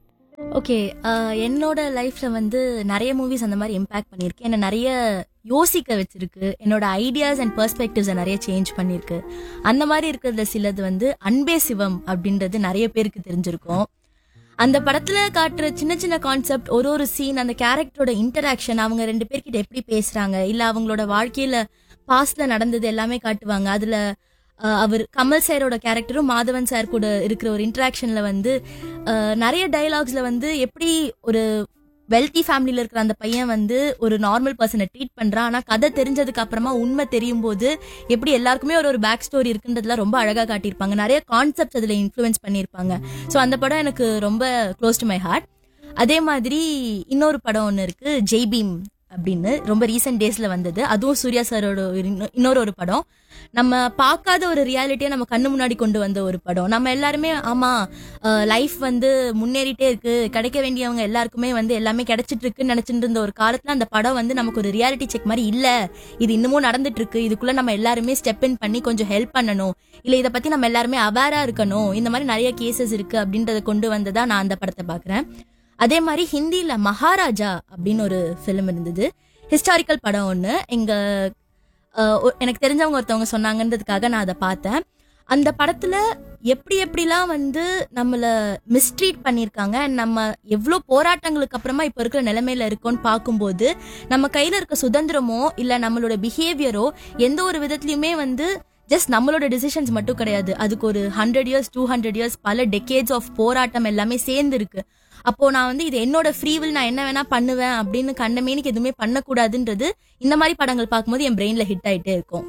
Speaker 3: ஓகே என்னோட லைஃப்ல வந்து நிறைய மூவிஸ் அந்த மாதிரி இம்பாக்ட் பண்ணியிருக்கு என்ன நிறைய யோசிக்க வச்சிருக்கு என்னோட ஐடியாஸ் அண்ட் பெர்ஸ்பெக்டிவ்ஸை நிறைய சேஞ்ச் பண்ணியிருக்கு அந்த மாதிரி இருக்கிறதுல சிலது வந்து அன்பே சிவம் அப்படின்றது நிறைய பேருக்கு தெரிஞ்சிருக்கும் அந்த படத்துல காட்டுற சின்ன சின்ன கான்செப்ட் ஒரு ஒரு சீன் அந்த கேரக்டரோட இன்டராக்ஷன் அவங்க ரெண்டு பேர்கிட்ட எப்படி பேசுறாங்க இல்ல அவங்களோட வாழ்க்கையில பாஸ்ட்ல நடந்தது எல்லாமே காட்டுவாங்க அதுல அஹ், அவர் கமல் சாரோட கேரக்டரும் மாதவன் சார் கூட இருக்கிற ஒரு இன்டராக்ஷன்ல வந்து அஹ், நிறைய டயலாக்ஸ்ல வந்து எப்படி ஒரு வெல்தி ஃபேமிலியில இருக்கிற அந்த பையன் வந்து ஒரு நார்மல் பர்சனை ட்ரீட் பண்றான் ஆனா கதை தெரிஞ்சதுக்கு அப்புறமா உண்மை தெரியும் போது எப்படி எல்லாருக்குமே ஒரு ஒரு பேக் ஸ்டோரி இருக்குன்றதுல ரொம்ப அழகா காட்டியிருப்பாங்க நிறைய கான்செப்ட்ஸ் அதுல இன்ஃப்ளூயன்ஸ் பண்ணியிருப்பாங்க ஸோ அந்த படம் எனக்கு ரொம்ப க்ளோஸ் டு மை ஹார்ட் அதே மாதிரி இன்னொரு படம் ஒன்று இருக்கு ஜெய் பீம் அப்படின்னு ரொம்ப ரீசெண்ட் டேஸ்ல வந்தது அதுவும் சூர்யா சாரோட ஒரு இன்னொ- இன்னொரு ஒரு படம் நம்ம பார்க்காத ஒரு ரியாலிட்டியை நம்ம கண்ணு முன்னாடி கொண்டு வந்த ஒரு படம் நம்ம எல்லாருமே ஆமா லைஃப் வந்து முன்னேறிட்டே இருக்கு கிடைக்க வேண்டியவங்க எல்லாருக்குமே வந்து எல்லாமே கிடைச்சிட்டு இருக்குன்னு நினைச்சிட்டு இருந்த ஒரு காலத்துல அந்த படம் வந்து நமக்கு ஒரு ரியாலிட்டி செக் மாதிரி இல்ல இது இன்னமும் நடந்துட்டு இருக்கு இதுக்குள்ள நம்ம எல்லாருமே ஸ்டெப் இன் பண்ணி கொஞ்சம் ஹெல்ப் பண்ணணும் இல்ல இதை பத்தி நம்ம எல்லாருமே அவேரா இருக்கணும் இந்த மாதிரி நிறைய கேசஸ் இருக்கு அப்படின்றத கொண்டு வந்ததா நான் அந்த படத்தை பாக்குறேன் அதே மாதிரி ஹிந்தில மகாராஜா அப்படின்னு ஒரு ஃபிலிம் இருந்தது ஹிஸ்டாரிக்கல் படம் ஒன்று எங்க அஹ், ஒ- எனக்கு தெரிஞ்சவங்க ஒருத்தவங்க சொன்னாங்கன்றதுக்காக நான் அதை பார்த்தேன் அந்த படத்துல எப்படி எப்படிலாம் வந்து நம்மள மிஸ்ட்ரீட் பண்ணியிருக்காங்க and நம்ம எவ்வளோ போராட்டங்களுக்கு அப்புறமா இப்போ இருக்கிற நிலைமையில இருக்கோம்னு பார்க்கும்போது நம்ம கையில இருக்க சுதந்திரமோ இல்லை நம்மளோட பிஹேவியரோ எந்த ஒரு விதத்துலையுமே வந்து ஜஸ்ட் நம்மளோட டிசிஷன்ஸ் மட்டும் கிடையாது அதுக்கு ஒரு hundred years two hundred years பல டெக்கேட்ஸ் ஆஃப் போராட்டம் எல்லாமே சேர்ந்து இருக்கு அப்போ நான் வந்து இது என்னோட ஃப்ரீவில் நான் என்ன வேணா பண்ணுவேன் அப்படின்னு கண்டமேனிக்கு எதுவுமே பண்ணக்கூடாதுன்றது இந்த மாதிரி படங்கள் பார்க்கும்போது என் பிரெயின்ல ஹிட் ஆயிட்டே இருக்கும்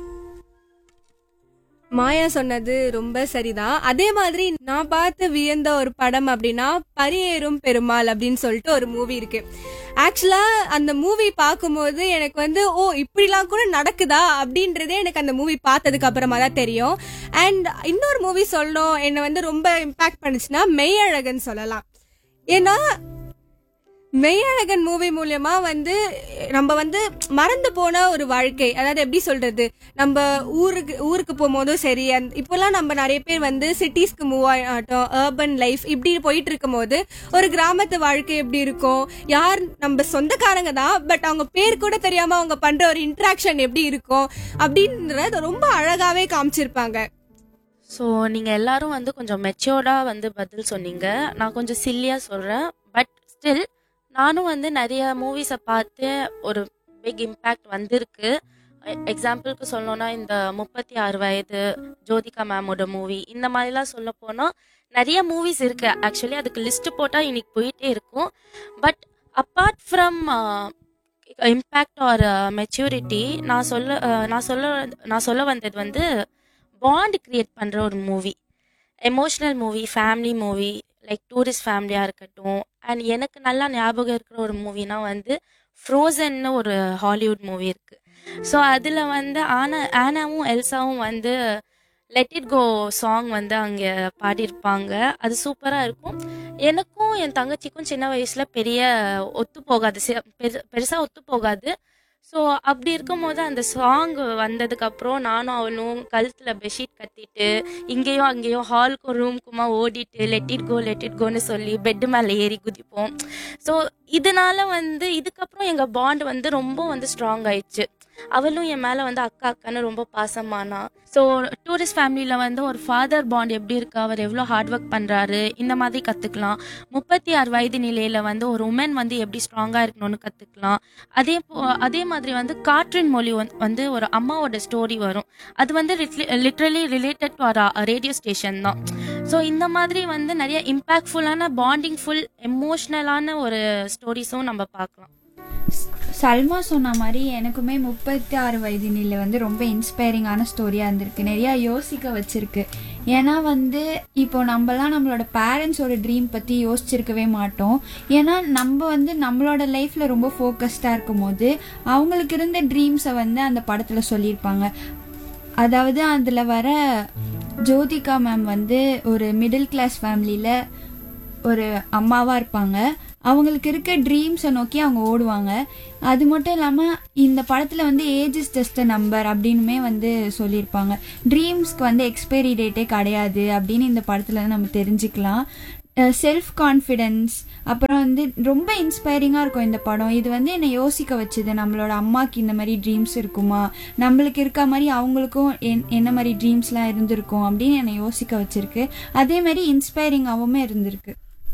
Speaker 2: மாயா சொன்னது ரொம்ப சரிதான் அதே மாதிரி நான் பார்த்து வியந்த ஒரு படம் அப்படின்னா பரியேறும் பெருமாள் அப்படின்னு சொல்லிட்டு ஒரு மூவி இருக்கு ஆக்சுவலா அந்த மூவி பார்க்கும்போது எனக்கு வந்து ஓ இப்படிலாம் கூட நடக்குதா அப்படின்றதே எனக்கு அந்த மூவி பார்த்ததுக்கு அப்புறமா தான் தெரியும் அண்ட் இன்னொரு மூவி சொல்லணும் என்னை வந்து ரொம்ப இம்பாக்ட் பண்ணுச்சுன்னா மெய்யழகன் சொல்லலாம் ஏன்னா மெய்யழகன் மூவி மூலியமா வந்து நம்ம வந்து மறந்து போன ஒரு வாழ்க்கை அதாவது எப்படி சொல்றது நம்ம ஊருக்கு ஊருக்கு போகும்போதும் சரி அந்த இப்போல்லாம் நம்ம நிறைய பேர் வந்து சிட்டிஸ்க்கு மூவ் ஆகட்டும் அர்பன் லைஃப் இப்படி போயிட்டு இருக்கும் போது ஒரு கிராமத்து வாழ்க்கை எப்படி இருக்கும் யார் நம்ம சொந்தக்காரங்க தான் பட் அவங்க பேர் கூட தெரியாம அவங்க பண்ற ஒரு இன்ட்ராக்ஷன் எப்படி இருக்கும் அப்படின்றத ரொம்ப அழகாவே காமிச்சிருப்பாங்க
Speaker 5: ஸோ நீங்கள் எல்லாரும் வந்து கொஞ்சம் மெச்சோர்டாக வந்து பதில் சொன்னீங்க நான் கொஞ்சம் சில்லியாக சொல்கிறேன் பட் ஸ்டில் நானும் வந்து நிறைய மூவிஸை பார்த்து ஒரு பிக் இம்பேக்ட் வந்திருக்கு எக்ஸாம்பிளுக்கு சொல்லணும்னா இந்த முப்பத்தி ஆறு வயது ஜோதிகா மேமோட மூவி இந்த மாதிரிலாம் சொல்ல போனால் நிறைய மூவிஸ் இருக்கு ஆக்சுவலி அதுக்கு லிஸ்ட் போட்டால் இன்னைக்கு போயிட்டே இருக்கும் but apart from impact or maturity நான் சொல்ல அஹ், நான் சொல்ல நான் சொல்ல வந்தது வந்து பாண்ட் கிரியேட் பண்ணுற ஒரு movie emotional movie family movie like tourist ஃபேமிலியாக இருக்கட்டும் அண்ட் எனக்கு நல்லா ஞாபகம் இருக்கிற ஒரு மூவினா வந்து ஃப்ரோசன்னு ஒரு ஹாலிவுட் மூவி இருக்குது ஸோ அதில் வந்து ஆனா ஆனாவும் எல்சாவும் வந்து லெட் இட் கோ சாங் வந்து அங்கே பாடியிருப்பாங்க அது சூப்பராக இருக்கும் எனக்கும் என் தங்கச்சிக்கும் சின்ன வயசில் பெரிய ஒத்து போகாது சி- பெரு பெருசாக ஒத்து போகாது ஸோ அப்படி இருக்கும்போது அந்த சாங் வந்ததுக்கப்புறம் நானும் அவளும் கழுத்தில் பெட்ஷீட் கட்டிட்டு இங்கேயும் அங்கேயும் ஹாலுக்கும் ரூமுக்குமா ஓடிட்டு let it go let it கோன்னு சொல்லி பெட்டு மேலே ஏறி குதிப்போம் ஸோ இதனால வந்து இதுக்கப்புறம் எங்கள் பாண்ட் வந்து ரொம்ப வந்து ஸ்ட்ராங் ஆயிடுச்சு அவளும் என் மேலே வந்து அக்கா அக்கான்னு ரொம்ப பாசமானா ஸோ டூரிஸ்ட் ஃபேமிலியில் வந்து ஒரு ஃபாதர் பாண்ட் எப்படி இருக்கு அவர் எவ்வளோ ஹார்ட் ஒர்க் பண்ணுறாரு இந்த மாதிரி கற்றுக்கலாம் முப்பத்தி ஆறு வயது நிலையில் வந்து ஒரு உமன் வந்து எப்படி ஸ்ட்ராங்காக இருக்கணும்னு கற்றுக்கலாம் அதே போ அதே மாதிரி வந்து காற்றின் மொழி வந்து- வந்து ஒரு அம்மாவோட ஸ்டோரி வரும் அது வந்து literally related to radio station தான் ஸோ இந்த மாதிரி வந்து நிறைய இம்பேக்ட்ஃபுல்லான பாண்டிங் ஃபுல் எமோஷ்னலான ஒரு ஸ்டோரிஸும் நம்ம பார்க்கலாம்
Speaker 4: சல்மா சொன்ன மாதிரி எனக்குமே முப்பத்தி ஆறு வயதினில் வந்து ரொம்ப இன்ஸ்பைரிங்கான ஸ்டோரியாக இருந்திருக்கு நிறையா யோசிக்க வச்சிருக்கு ஏன்னா வந்து இப்போ நம்மலாம் நம்மளோட பேரண்ட்ஸோட ட்ரீம் பற்றி யோசிச்சிருக்கவே மாட்டோம் ஏன்னா நம்ம வந்து நம்மளோட லைஃப்பில் ரொம்ப ஃபோக்கஸ்டாக இருக்கும் போது அவங்களுக்கு இருந்த ட்ரீம்ஸை வந்து அந்த படத்தில் சொல்லியிருப்பாங்க அதாவது அதில் வர ஜோதிகா மேம் வந்து ஒரு மிடில் கிளாஸ் ஃபேமிலியில் ஒரு அம்மாவாக இருப்பாங்க அவங்களுக்கு இருக்க ட்ரீம்ஸை நோக்கி அவங்க ஓடுவாங்க அது மட்டும் இல்லாமல் இந்த படத்தில் வந்து ஏஜ் இஸ் ஜஸ்ட் நம்பர் அப்படின்னுமே வந்து சொல்லியிருப்பாங்க ட்ரீம்ஸ்க்கு வந்து எக்ஸ்பைரி டேட்டே கிடையாது அப்படின்னு இந்த படத்தில் நம்ம தெரிஞ்சுக்கலாம் செல்ஃப் கான்ஃபிடென்ஸ் அப்புறம் வந்து ரொம்ப இன்ஸ்பைரிங்காக இருக்கும் இந்த படம் இது வந்து என்னை யோசிக்க வச்சுது நம்மளோட அம்மாக்கு இந்த மாதிரி ட்ரீம்ஸ் இருக்குமா நம்மளுக்கு இருக்க மாதிரி அவங்களுக்கும் என்- என்ன மாதிரி ட்ரீம்ஸ்லாம் இருந்திருக்கும் அப்படின்னு என்னை யோசிக்க வச்சிருக்கு அதே மாதிரி இன்ஸ்பைரிங்காகவும் இருந்திருக்கு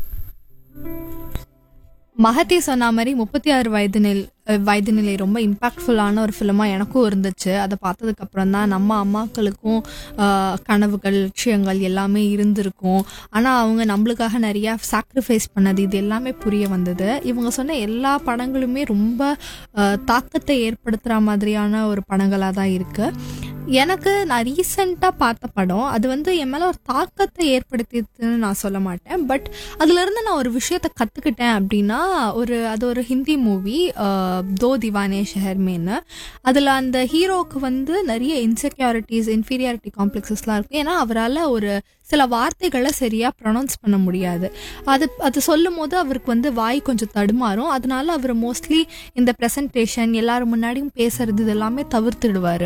Speaker 9: மகதி சொன்ன மாதிரி முப்பத்தி ஆறு வயது நில் வயது நிலை ரொம்ப இம்பாக்ட்ஃபுல்லான ஒரு ஃபிலிமாக எனக்கும் இருந்துச்சு அதை பார்த்ததுக்கு அப்புறம் தான் நம்ம அம்மாக்களுக்கும் ஆஹ், கனவுகள் லட்சியங்கள் எல்லாமே இருந்திருக்கும் ஆனால் அவங்க நம்மளுக்காக நிறையா சாக்ரிஃபைஸ் பண்ணது இது எல்லாமே புரிய வந்தது இவங்க சொன்ன எல்லா படங்களுமே ரொம்ப ஆஹ், தாக்கத்தை ஏற்படுத்துகிற மாதிரியான ஒரு படங்களாக தான் இருக்குது எனக்கு நான் ரீசெண்டாக பார்த்த படம் அது வந்து என் மேலே ஒரு தாக்கத்தை ஏற்படுத்தியதுன்னு நான் சொல்ல மாட்டேன் பட் அதுலேருந்து நான் ஒரு விஷயத்த கற்றுக்கிட்டேன் அப்படின்னா ஒரு அது ஒரு ஹிந்தி மூவி தோ திவானே ஷெஹர்மேன்னு அதில் அந்த ஹீரோவுக்கு வந்து நிறைய இன்செக்யூரிட்டிஸ் இன்ஃபீரியாரிட்டி காம்ப்ளெக்ஸஸ்லாம் இருக்குது ஏன்னா அவரால் ஒரு சில வார்த்தைகளை சரியாக ப்ரொனவுன்ஸ் பண்ண முடியாது அது அது சொல்லும் போது அவருக்கு வந்து வாய் கொஞ்சம் தடுமாறும் அதனால அவர் மோஸ்ட்லி இந்த ப்ரெசன்டேஷன் எல்லாரும் முன்னாடியும் பேசுறது இது எல்லாமே தவிர்த்துடுவார்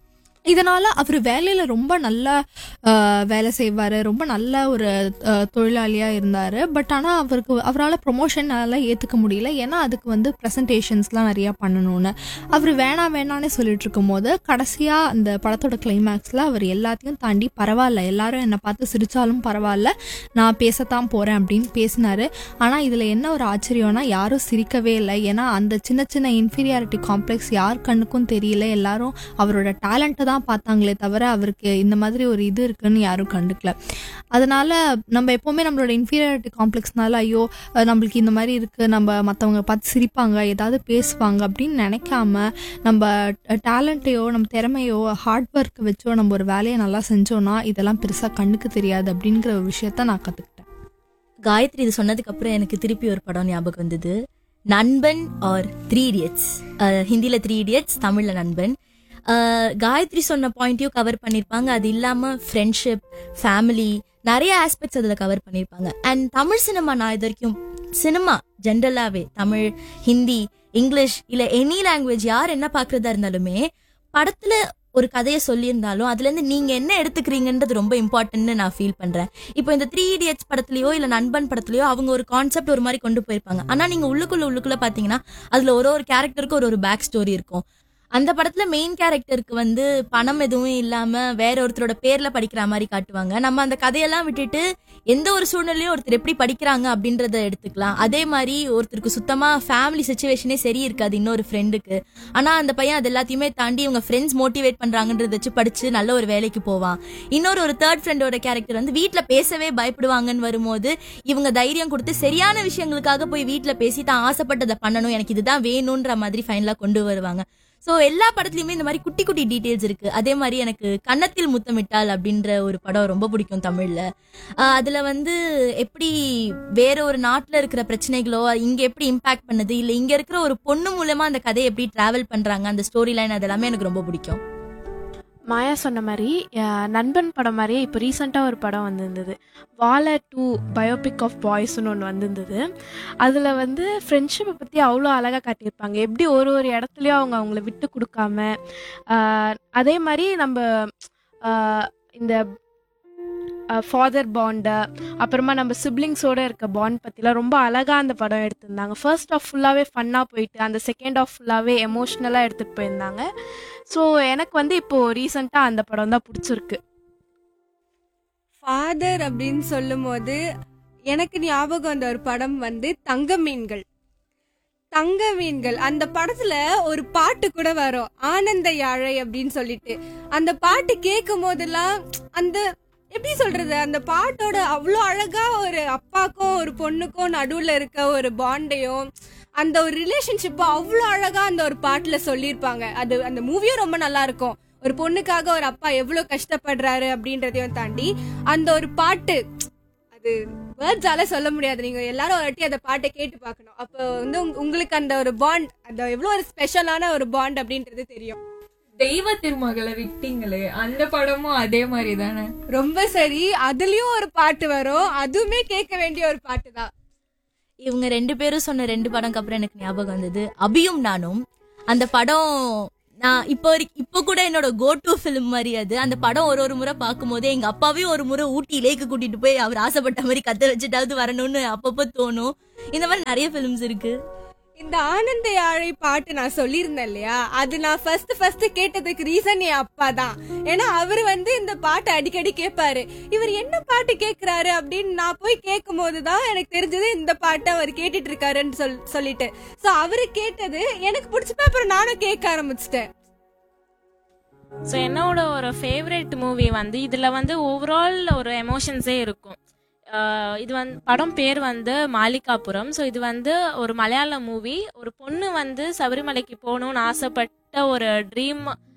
Speaker 9: இதனால அவர் வேலையில ரொம்ப நல்ல ஆஹ், வேலை செய்வார் ரொம்ப நல்ல ஒரு ஆஹ், தொழிலாளியா இருந்தார் பட் ஆனால் அவருக்கு அவரால் ப்ரொமோஷனால ஏற்றுக்க முடியல ஏன்னா அதுக்கு வந்து ப்ரெசன்டேஷன்ஸ்லாம் நிறையா பண்ணணும்னு அவர் வேணாம் வேணாம்னே சொல்லிட்டு இருக்கும் போது கடைசியாக அந்த படத்தோட கிளைமேக்ஸில் அவர் எல்லாத்தையும் தாண்டி பரவாயில்ல எல்லாரும் என்னை பார்த்து சிரிச்சாலும் பரவாயில்ல நான் பேசத்தான் போகிறேன் அப்படின்னு பேசினாரு ஆனால் இதில் என்ன ஒரு ஆச்சரியம்னா யாரும் சிரிக்கவே இல்லை ஏன்னா அந்த சின்ன சின்ன இன்ஃபீரியாரிட்டி காம்ப்ளெக்ஸ் யார் கண்ணுக்கும் தெரியல எல்லாரும் அவரோட டேலண்ட்டை தான் பார்த்தாங்களே தவிர அவருக்கு இந்த மாதிரி ஒரு இது இருக்குன்னு யாரும் கண்டுக்கல அதனால நம்ம எப்போவுமே நம்மளோட இன்ஃபீரியாரிட்டி காம்ப்ளெக்ஸ்னால ஐயோ அஹ் நம்மளுக்கு இந்த மாதிரி இருக்குது நம்ம மற்றவங்க பார்த்து சிரிப்பாங்க ஏதாவது பேசுவாங்க அப்படின்னு நினைக்காம நம்ம டேலண்ட்டையோ நம்ம திறமையோ ஹார்ட் ஒர்க்கை வச்சோ நம்ம ஒரு வேலையை நல்லா செஞ்சோன்னா இதெல்லாம் பெருசாக கண்ணுக்கு தெரியாது அப்படிங்கிற ஒரு விஷயத்த நான் கற்றுக்கிட்டேன்
Speaker 3: காயத்ரி இது சொன்னதுக்கு அப்புறம் எனக்கு திருப்பி ஒரு படம் ஞாபகம் வந்தது நண்பன் ஆர் த்ரீ இடியட்ஸ் ஹிந்தில த்ரீ இடியட்ஸ் தமிழ்ல நண்பன் அஹ், காயத்ரி சொன்ன பாயிண்ட்டையும் கவர் பண்ணியிருப்பாங்க அது இல்லாம ஃப்ரெண்ட்ஷிப் ஃபேமிலி நிறைய ஆஸ்பெக்ட்ஸ் அதில் கவர் பண்ணியிருப்பாங்க அண்ட் தமிழ் சினிமா நான் இது வரைக்கும் சினிமா ஜென்ரலாகவே தமிழ் ஹிந்தி இங்கிலீஷ் இல்லை எனி லாங்குவேஜ் யார் என்ன பார்க்குறதா இருந்தாலுமே படத்துல ஒரு கதையை சொல்லியிருந்தாலும் அதுல இருந்து நீங்க என்ன எடுத்துக்கிறீங்கன்றது ரொம்ப இம்பார்ட்டன்ட்னு நான் ஃபீல் பண்றேன் இப்போ இந்த த்ரீ இடியட்ஸ் படத்துலயோ இல்ல நண்பன் படத்துலயோ அவங்க ஒரு கான்செப்ட் ஒரு மாதிரி கொண்டு போயிருப்பாங்க ஆனா நீங்க உள்ளுக்குள்ள உள்ளுக்குள்ள பாத்தீங்கன்னா அதுல ஒரு ஒரு கேரக்டருக்கு ஒரு ஒரு பேக் ஸ்டோரி இருக்கும் அந்த படத்துல மெயின் கேரக்டருக்கு வந்து பணம் எதுவும் இல்லாம வேற ஒருத்தரோட பேர்ல படிக்கிற மாதிரி காட்டுவாங்க நம்ம அந்த கதையெல்லாம் விட்டுட்டு எந்த ஒரு சூழ்நிலையும் ஒருத்தர் எப்படி படிக்கிறாங்க அப்படின்றத எடுத்துக்கலாம் அதே மாதிரி ஒருத்தருக்கு சுத்தமா ஃபேமிலி சுச்சுவேஷனே சரி இருக்காது இன்னொரு ஃப்ரெண்டுக்கு ஆனா அந்த பையன் அது எல்லாத்தையுமே தாண்டி இவங்க ஃப்ரெண்ட்ஸ் மோட்டிவேட் பண்றாங்கன்றத வச்சு படிச்சு நல்ல ஒரு வேலைக்கு போவான் இன்னொரு ஒரு தேர்ட் ஃப்ரெண்டோட கேரக்டர் வந்து வீட்ல பேசவே பயப்படுவாங்கன்னு வரும்போது இவங்க தைரியம் கொடுத்து சரியான விஷயங்களுக்காக போய் வீட்ல பேசி தான் ஆசைப்பட்டதை பண்ணணும் எனக்கு இதுதான் வேணும்ன்ற மாதிரி ஃபைனலா கொண்டு வருவாங்க ஸோ எல்லா படத்துலயுமே இந்த மாதிரி குட்டி குட்டி டீடைல்ஸ் இருக்கு அதே மாதிரி எனக்கு கன்னத்தில் முத்தமிட்டால் அப்படின்ற ஒரு படம் ரொம்ப பிடிக்கும் தமிழ்ல ஆஹ் அதுல வந்து எப்படி வேற ஒரு நாட்டுல இருக்கிற பிரச்சனைகளோ இங்க எப்படி இம்பாக்ட் பண்ணுது இல்ல இங்க இருக்கிற ஒரு பொண்ணு மூலமா அந்த கதையை எப்படி டிராவல் பண்றாங்க அந்த ஸ்டோரி லைன் அது எல்லாமே எனக்கு ரொம்ப பிடிக்கும்
Speaker 5: மாயா சொன்ன மாதிரி அஹ், நண்பன் படம் மாதிரியே இப்போ ரீசெண்டாக ஒரு படம் வந்திருந்தது வாலா டூ பயோபிக் ஆஃப் பாய்ஸ்னு ஒன்று வந்திருந்தது அதில் வந்து ஃப்ரெண்ட்ஷிப்பை பற்றி அவ்வளோ அழகாக காட்டியிருப்பாங்க எப்படி ஒரு ஒரு இடத்துலையும் அவங்க அவங்கள விட்டு கொடுக்காம அஹ், அதே மாதிரி நம்ம அஹ், இந்த ஃபாதர் பாண்டு அப்புறமா நம்ம சிப்ளிங்ஸோட இருக்க பாண்ட் பற்றிலாம் ரொம்ப அழகாக அந்த படம் எடுத்திருந்தாங்க ஃபர்ஸ்ட் ஆஃப் ஃபுல்லாகவே ஃபன்னாக போயிட்டு அந்த செகண்ட் ஆஃப் ஃபுல்லாகவே எமோஷ்னலாக எடுத்துகிட்டு போயிருந்தாங்க ஸோ எனக்கு வந்து இப்போ ரீசெண்டாக அந்த படம் தான் பிடிச்சிருக்கு
Speaker 2: ஃபாதர் அப்படின்னு சொல்லும்போது எனக்கு ஞாபகம் அந்த ஒரு படம் வந்து தங்க மீன்கள் தங்க மீன்கள் அந்த படத்துல ஒரு பாட்டு கூட வரும் ஆனந்த யாழை அப்படின்னு சொல்லிட்டு அந்த பாட்டு கேட்கும் போதெல்லாம் அந்த எப்படி சொல்றது அந்த பாட்டோட அவ்வளோ அழகா ஒரு அப்பாக்கும் ஒரு பொண்ணுக்கும் நடுவுல இருக்க ஒரு பாண்டையும் அந்த ஒரு ரிலேஷன்ஷிப்பை அவ்வளோ அழகா அந்த ஒரு பாட்டுல சொல்லியிருப்பாங்க அது அந்த மூவியும் ரொம்ப நல்லா இருக்கும் ஒரு பொண்ணுக்காக ஒரு அப்பா எவ்வளவு கஷ்டப்படுறாரு அப்படின்றதையும் தாண்டி அந்த ஒரு பாட்டு அது வேர்ட்ஸால சொல்ல முடியாது நீங்க எல்லாரும் ஒரு வாட்டி அந்த பாட்டை கேட்டு பார்க்கணும் அப்போ வந்து உங்க- உங்களுக்கு அந்த ஒரு பாண்ட் அந்த எவ்வளவு ஒரு ஸ்பெஷலான ஒரு பாண்ட் அப்படின்றது தெரியும்
Speaker 7: தெய்வ திருமகளை விட்டீங்களே அந்த படமும் அதே மாதிரி தானே
Speaker 2: ரொம்ப சரி அதுலயும் ஒரு பாட்டு வரும் அதுவுமே கேட்க வேண்டிய ஒரு பாட்டு தான்
Speaker 3: இவங்க ரெண்டு பேரும் சொன்ன ரெண்டு படம்க்கு அப்புறம் எனக்கு ஞாபகம் வந்தது அபியும் நானும் அந்த படம் நான் இப்போ வரைக்கும் இப்போ கூட என்னோட கோ டு ஃபிலிம் மாதிரி அது அந்த படம் ஒரு ஒரு முறை பார்க்கும்போது எங்க அப்பாவையும் ஒரு முறை ஊட்டி லேக்கு கூட்டிட்டு போய் அவர் ஆசைப்பட்ட மாதிரி கத்த வச்சுட்டாவது வரணும்னு அப்பப்போ தோணும் இந்த மாதிரி நிறைய ஃபிலிம்ஸ் இருக்கு
Speaker 2: இந்த ஆனந்த யாழை பாட்டு நான் சொல்லியிருந்தேன் இல்லையா அது நான் ஃபர்ஸ்ட் ஃபர்ஸ்ட் கேட்டதுக்கு ரீசன் என் அப்பா தான் ஏன்னா அவர் வந்து இந்த பாட்டை அடிக்கடி கேட்பாரு இவர் என்ன பாட்டு கேட்கிறாரு அப்படின்னு நான் போய் கேட்கும் போதுதான் எனக்கு தெரிஞ்சது இந்த பாட்டை அவர் கேட்டுட்டு இருக்காருன்னு சொல் சொல்லிட்டு சோ அவரு கேட்டது எனக்கு பிடிச்சப்ப அப்புறம் நானும் கேட்க ஆரம்பிச்சிட்டேன்
Speaker 5: ஸோ என்னோட ஒரு ஃபேவரட் மூவி வந்து இதில் வந்து ஓவரால் ஒரு எமோஷன்ஸே இருக்கும் ஆஹ் இது வந்து படம் பேர் வந்து மாலிகாபுரம் ஸோ இது வந்து ஒரு மலையாள மூவி ஒரு பொண்ணு வந்து சபரிமலைக்கு போகணும்னு ஆசைப்பட்ட ஒரு ட்ரீம்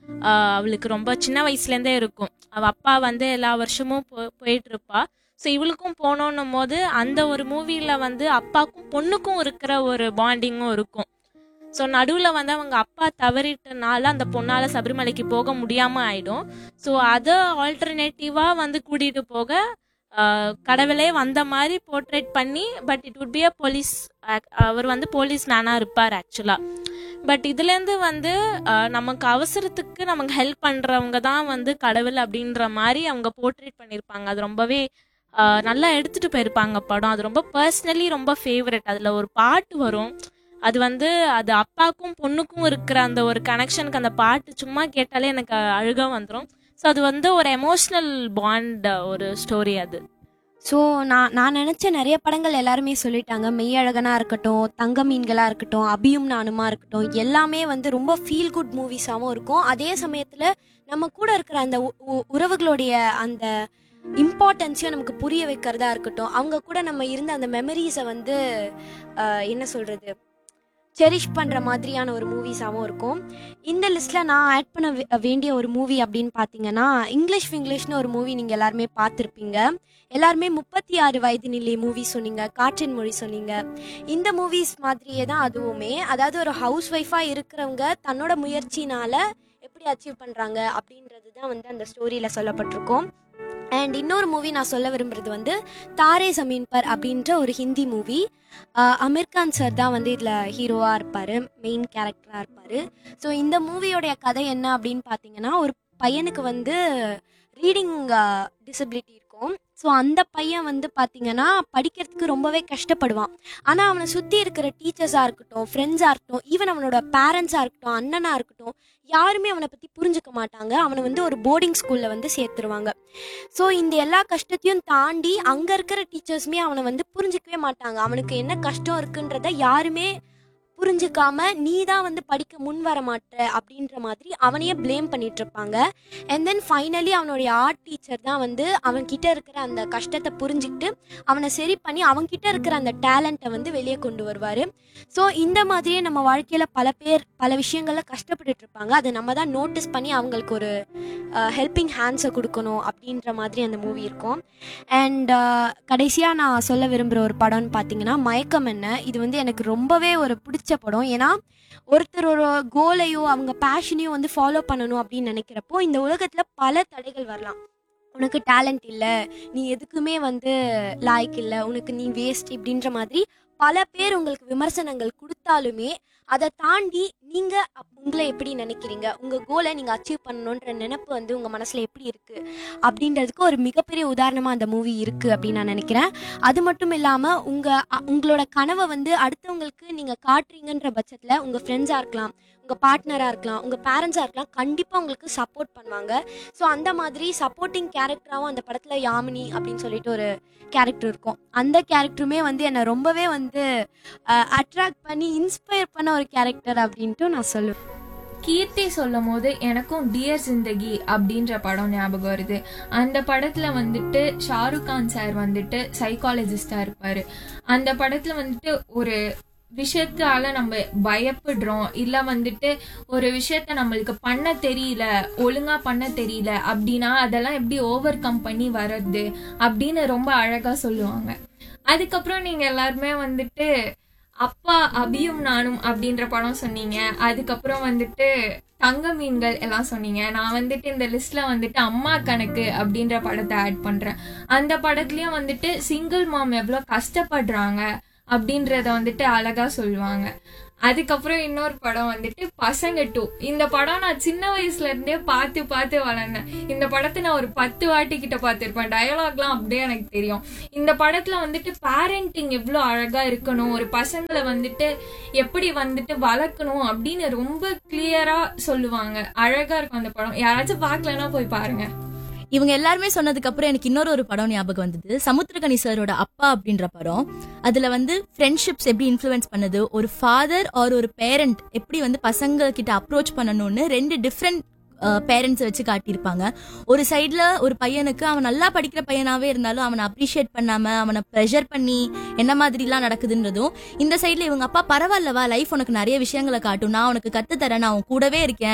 Speaker 11: ஆஹ் அவளுக்கு ரொம்ப சின்ன வயசுலேருந்தே இருக்கும் அவள் அப்பா வந்து எல்லா வருஷமும் போ போயிட்டு இருப்பா ஸோ இவளுக்கும் போனோன்னும் போது அந்த ஒரு மூவியில் வந்து அப்பாக்கும் பொண்ணுக்கும் இருக்கிற ஒரு பாண்டிங்கும் இருக்கும் ஸோ நடுவில் வந்து அவங்க அப்பா தவறிட்டனால அந்த பொண்ணால் சபரிமலைக்கு போக முடியாமல் ஆயிடும் ஸோ அதை ஆல்டர்னேட்டிவாக வந்து கூட்டிகிட்டு போக ஆஹ் கடவுளே வந்த மாதிரி போர்ட்ரேட் பண்ணி but it would be a police அவர் வந்து போலீஸ் நானாக இருப்பார் ஆக்சுவலாக பட் இதுலேருந்து வந்து ஆஹ் நமக்கு அவசரத்துக்கு நமக்கு ஹெல்ப் பண்ணுறவங்க தான் வந்து கடவுள் அப்படின்ற மாதிரி அவங்க போர்ட்ரேட் பண்ணியிருப்பாங்க அது ரொம்பவே ஆஹ் நல்லா எடுத்துகிட்டு போயிருப்பாங்க படம் அது ரொம்ப பர்சனலி ரொம்ப ஃபேவரட் அதில் ஒரு பாட்டு வரும் அது வந்து அது அப்பாக்கும் பொண்ணுக்கும் இருக்கிற அந்த ஒரு கனெக்ஷனுக்கு அந்த பாட்டு சும்மா கேட்டாலே எனக்கு அழுக வந்துடும் ஸோ அது வந்து ஒரு எமோஷ்னல் பாண்ட் ஒரு ஸ்டோரி அது
Speaker 8: ஸோ நான் நான் நினச்ச நிறைய படங்கள் எல்லாருமே சொல்லிட்டாங்க மெய்யழகனா இருக்கட்டும் தங்க மீன்களாக இருக்கட்டும் அபியும் நானுமா இருக்கட்டும் எல்லாமே வந்து ரொம்ப ஃபீல் குட் மூவிஸாகவும் இருக்கும் அதே சமயத்தில் நம்ம கூட இருக்கிற அந்த உ- உ- உறவுகளுடைய அந்த இம்பார்ட்டன்ஸையும் நமக்கு புரிய வைக்கிறதா இருக்கட்டும் அவங்க கூட நம்ம இருந்த அந்த மெமரிஸை வந்து ஆஹ், என்ன சொல்கிறது செரிஷ் பண்ணுற மாதிரியான ஒரு மூவிஸாகவும் இருக்கும் இந்த லிஸ்ட்டில் நான் ஆட் பண்ண வே- வேண்டிய ஒரு மூவி அப்படின்னு பார்த்தீங்கன்னா இங்கிலீஷ் இங்கிலீஷ்னு ஒரு மூவி நீங்கள் எல்லாருமே பார்த்துருப்பீங்க எல்லாருமே முப்பத்தி ஆறு வயது நிலை மூவி சொன்னீங்க காற்றின் மொழி சொன்னீங்க இந்த மூவிஸ் மாதிரியே தான் அதுவுமே அதாவது ஒரு ஹவுஸ் ஒய்ஃபாக இருக்கிறவங்க தன்னோட முயற்சினால எப்படி அச்சீவ் பண்ணுறாங்க அப்படின்றது தான் வந்து அந்த ஸ்டோரியில் சொல்லப்பட்டிருக்கும் அண்ட் இன்னொரு மூவி நான் சொல்ல விரும்புறது வந்து தாரே ஜமீன் பர் அப்படின்ற ஒரு ஹிந்தி மூவி அமீர் கான் சார் தான் வந்து இதில் ஹீரோவாக இருப்பார் மெயின் கேரக்டராக இருப்பார் ஸோ இந்த மூவியோடைய கதை என்ன அப்படின்னு பார்த்தீங்கன்னா ஒரு பையனுக்கு வந்து ரீடிங் டிசபிலிட்டி இருக்கும் ஸோ அந்த பையன் வந்து பார்த்தீங்கன்னா படிக்கிறதுக்கு ரொம்பவே கஷ்டப்படுவான் ஆனால் அவனை சுற்றி இருக்கிற டீச்சர்ஸாக இருக்கட்டும் ஃப்ரெண்ட்ஸாக இருக்கட்டும் ஈவன் அவனோட பேரண்ட்ஸாக இருக்கட்டும் அண்ணனாக இருக்கட்டும் யாருமே அவனை பற்றி புரிஞ்சுக்க மாட்டாங்க அவனை வந்து ஒரு போர்டிங் ஸ்கூலில் வந்து சேர்த்துருவாங்க ஸோ இந்த எல்லா கஷ்டத்தையும் தாண்டி அங்கே இருக்கிற டீச்சர்ஸுமே அவனை வந்து புரிஞ்சிக்கவே மாட்டாங்க அவனுக்கு என்ன கஷ்டம் இருக்குன்றத யாருமே புரிஞ்சுக்காம நீ தான் வந்து படிக்க முன் வர மாட்ட அப்படின்ற மாதிரி அவனையே ப்ளேம் பண்ணிட்டு இருப்பாங்க அண்ட் தென் ஃபைனலி அவனுடைய ஆர்ட் டீச்சர் தான் வந்து அவன்கிட்ட இருக்கிற அந்த கஷ்டத்தை புரிஞ்சுக்கிட்டு அவனை சரி பண்ணி அவன்கிட்ட இருக்கிற அந்த டேலண்ட்டை வந்து வெளியே கொண்டு வருவார் ஸோ இந்த மாதிரியே நம்ம வாழ்க்கையில் பல பேர் பல விஷயங்களில் கஷ்டப்பட்டுட்டு இருப்பாங்க அதை நம்ம தான் நோட்டீஸ் பண்ணி அவங்களுக்கு ஒரு ஹெல்பிங் ஹேண்ட்ஸை கொடுக்கணும் அப்படின்ற மாதிரி அந்த மூவி இருக்கும் அண்ட் கடைசியாக நான் சொல்ல விரும்புகிற ஒரு படம்னு பார்த்தீங்கன்னா மயக்கம் என்ன இது வந்து எனக்கு ரொம்பவே ஒரு பிடிச்ச படம் ஏன்னா ஒருத்தர் ஒரு கோலையோ அவங்க பேஷனையோ வந்து ஃபாலோ பண்ணணும் அப்படின்னு நினைக்கிறப்போ இந்த உலகத்தில் பல தடைகள் வரலாம் உனக்கு டேலண்ட் இல்லை நீ எதுக்குமே வந்து லாய்க்கு இல்லை உனக்கு நீ வேஸ்ட் இப்படின்ற மாதிரி பல பேர் உங்களுக்கு விமர்சனங்கள் கொடுத்தாலுமே அதை தாண்டி நீங்கள் உங்களை எப்படி நினைக்கிறீங்க உங்கள் கோலை நீங்கள் அச்சீவ் பண்ணணுன்ற நினைப்பு வந்து உங்கள் மனசில் எப்படி இருக்குது அப்படின்றதுக்கு ஒரு மிகப்பெரிய உதாரணமாக அந்த மூவி இருக்குது அப்படின்னு நான் நினைக்கிறேன் அது மட்டும் இல்லாமல் உங்கள் உங்களோட கனவை வந்து அடுத்தவங்களுக்கு நீங்கள் காட்டுறீங்கன்ற பட்சத்தில் உங்கள் ஃப்ரெண்ட்ஸாக இருக்கலாம் உங்கள் பார்ட்னராக இருக்கலாம் உங்கள் பேரண்ட்ஸாக இருக்கலாம் கண்டிப்பாக உங்களுக்கு சப்போர்ட் பண்ணுவாங்க ஸோ அந்த மாதிரி சப்போர்ட்டிங் கேரக்டராகவும் அந்த படத்தில் யாமினி அப்படின்னு சொல்லிட்டு ஒரு கேரக்டர் இருக்கும் அந்த கேரக்டருமே வந்து என்னை ரொம்பவே வந்து அட்ராக்ட் பண்ணி இன்ஸ்பயர் பண்ண ஒரு கேரக்டர் அப்படின்ட்டு நான் சொல்லுவேன்
Speaker 7: கீர்த்தி சொல்லும் போது எனக்கும் டியர் ஜிந்தகி அப்படின்ற படம் ஞாபகம் வருது அந்த படத்துல வந்துட்டு ஷாருக் கான் சார் வந்துட்டு சைக்காலஜிஸ்டா இருப்பாரு அந்த படத்துல வந்துட்டு ஒரு விஷயத்தால நம்ம பயப்படுறோம் இல்ல வந்துட்டு ஒரு விஷயத்த நம்மளுக்கு பண்ண தெரியல ஒழுங்கா பண்ண தெரியல அப்படின்னா அதெல்லாம் எப்படி ஓவர் கம் பண்ணி வர்றது அப்படின்னு ரொம்ப அழகா சொல்லுவாங்க அதுக்கப்புறம் நீங்க எல்லாருமே வந்துட்டு அப்பா அபியும் நானும் அப்படின்ற படம் சொன்னீங்க அதுக்கப்புறம் வந்துட்டு தங்க மீன்கள் எல்லாம் சொன்னீங்க நான் வந்துட்டு இந்த லிஸ்ட்ல வந்துட்டு அம்மா கணக்கு அப்படின்ற படத்தை ஆட் பண்றேன் அந்த படத்துலயும் வந்துட்டு சிங்கிள் மாம் எவ்வளவு கஷ்டப்படுறாங்க அப்படின்றத வந்துட்டு அழகா சொல்லுவாங்க அதுக்கப்புறம் இன்னொரு படம் வந்துட்டு பசங்க டூ இந்த படம் நான் சின்ன வயசுல இருந்தே பார்த்து பார்த்து வளர்ந்தேன் இந்த படத்தை நான் ஒரு பத்து வாட்டி கிட்ட பார்த்திருப்பேன் டயலாக்லாம் அப்படியே எனக்கு தெரியும் இந்த படத்துல வந்துட்டு பேரண்டிங் எவ்வளோ அழகா இருக்கணும் ஒரு பசங்களை வந்துட்டு எப்படி வந்துட்டு வளர்க்கணும் அப்படின்னு ரொம்ப கிளியரா சொல்லுவாங்க அழகா இருக்கும் அந்த படம் யாராச்சும் பார்க்கலன்னா போய் பாருங்க
Speaker 3: இவங்க எல்லாருமே சொன்னதுக்கு அப்புறம் எனக்கு இன்னொரு ஒரு படம் ஞாபகம் வந்தது சமுத்திரகனி சாரோட அப்பா அப்படின்ற படம் அதுல வந்து ஃப்ரெண்ட்ஷிப்ஸ் எப்படி இன்ஃப்ளூயன்ஸ் பண்ணுது ஒரு ஃபாதர் ஆர் ஒரு பேரண்ட் எப்படி வந்து பசங்க கிட்ட அப்ரோச் பண்ணணும்னு ரெண்டு டிஃப்ரெண்ட் பேரண்ட்ஸ் வச்சு காட்டியிருப்பாங்க ஒரு சைடில் ஒரு பையனுக்கு அவன் நல்லா படிக்கிற பையனாவே இருந்தாலும் அவனை அப்ரிஷியேட் பண்ணாம அவனை ப்ரெஷர் பண்ணி என்ன மாதிரிலாம் நடக்குதுன்றதும் இந்த சைடில் இவங்க அப்பா பரவாயில்லவா லைஃப் உனக்கு நிறைய விஷயங்களை காட்டும் நான் உனக்கு கற்றுத்தரேன் நான் அவன் கூடவே இருக்கேன்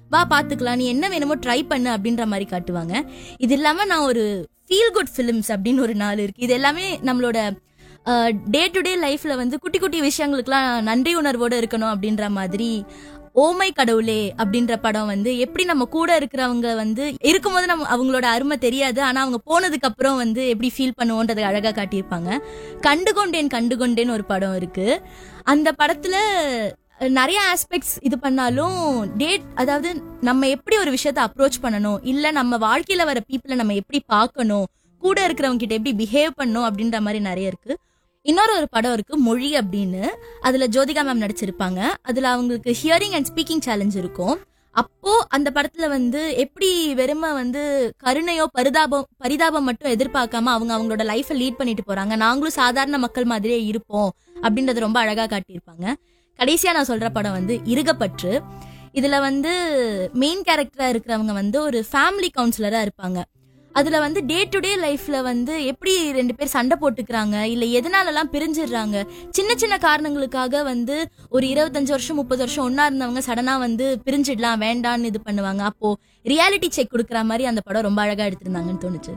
Speaker 3: வா பாத்துக்கலாம் நீ என்ன வேணுமோ ட்ரை பண்ணு அப்படின்ற மாதிரி காட்டுவாங்க இது இல்லாம நான் ஒரு ஃபீல் குட் ஃபிலிம்ஸ் அப்படின்னு ஒரு நாள் இருக்கு இது எல்லாமே நம்மளோட டே டு டே லைஃப்ல வந்து குட்டி குட்டி விஷயங்களுக்குலாம் நன்றி உணர்வோட இருக்கணும் அப்படின்ற மாதிரி ஓமை கடவுளே அப்படின்ற படம் வந்து எப்படி நம்ம கூட இருக்கிறவங்க வந்து இருக்கும்போது நம்ம அவங்களோட அருமை தெரியாது ஆனா அவங்க போனதுக்கு அப்புறம் வந்து எப்படி ஃபீல் பண்ணுவோன்றதை அழகா காட்டியிருப்பாங்க கண்டுகொண்டேன் கண்டுகொண்டேன் ஒரு படம் இருக்கு அந்த படத்துல அஹ், நிறைய ஆஸ்பெக்ட்ஸ் இது பண்ணாலும் டேட் அதாவது நம்ம எப்படி ஒரு விஷயத்த அப்ரோச் பண்ணணும் இல்ல நம்ம வாழ்க்கையில வர பீப்புளை நம்ம எப்படி பார்க்கணும் கூட இருக்கிறவங்க கிட்ட எப்படி பிஹேவ் பண்ணணும் அப்படின்ற மாதிரி நிறைய இருக்கு இன்னொரு ஒரு படம் இருக்கு மொழி அப்படின்னு அதுல ஜோதிகா மேம் நடிச்சிருப்பாங்க அதுல அவங்களுக்கு ஹியரிங் அண்ட் ஸ்பீக்கிங் சேலஞ்ச் இருக்கும் அப்போ அந்த படத்துல வந்து எப்படி வெறுமை வந்து கருணையோ பரிதாபம் பரிதாபம் மட்டும் எதிர்பார்க்காம அவங்க அவங்களோட லைஃபை லீட் பண்ணிட்டு போறாங்க நாங்களும் சாதாரண மக்கள் மாதிரியே இருப்போம் அப்படின்றத ரொம்ப அழகா காட்டியிருப்பாங்க கடைசியா நான் சொல்ற படம் வந்து இருகப்பற்று இதுல வந்து மெயின் கேரக்டரா இருக்கிறவங்க வந்து ஒரு ஃபேமிலி கவுன்சிலரா இருப்பாங்க அதுல வந்து டே டு டே லைஃப்ல வந்து எப்படி ரெண்டு பேர் சண்டை போட்டுக்கிறாங்க இல்ல எதனாலலாம் பிரிஞ்சிடுறாங்க சின்ன சின்ன காரணங்களுக்காக வந்து ஒரு இருபத்தஞ்சு வருஷம் முப்பது வருஷம் ஒன்னா இருந்தவங்க சடனா வந்து பிரிஞ்சிடலாம் வேண்டான்னு இது பண்ணுவாங்க அப்போ ரியாலிட்டி செக் கொடுக்குற மாதிரி அந்த படம் ரொம்ப அழகா எடுத்திருந்தாங்கன்னு தோணுச்சு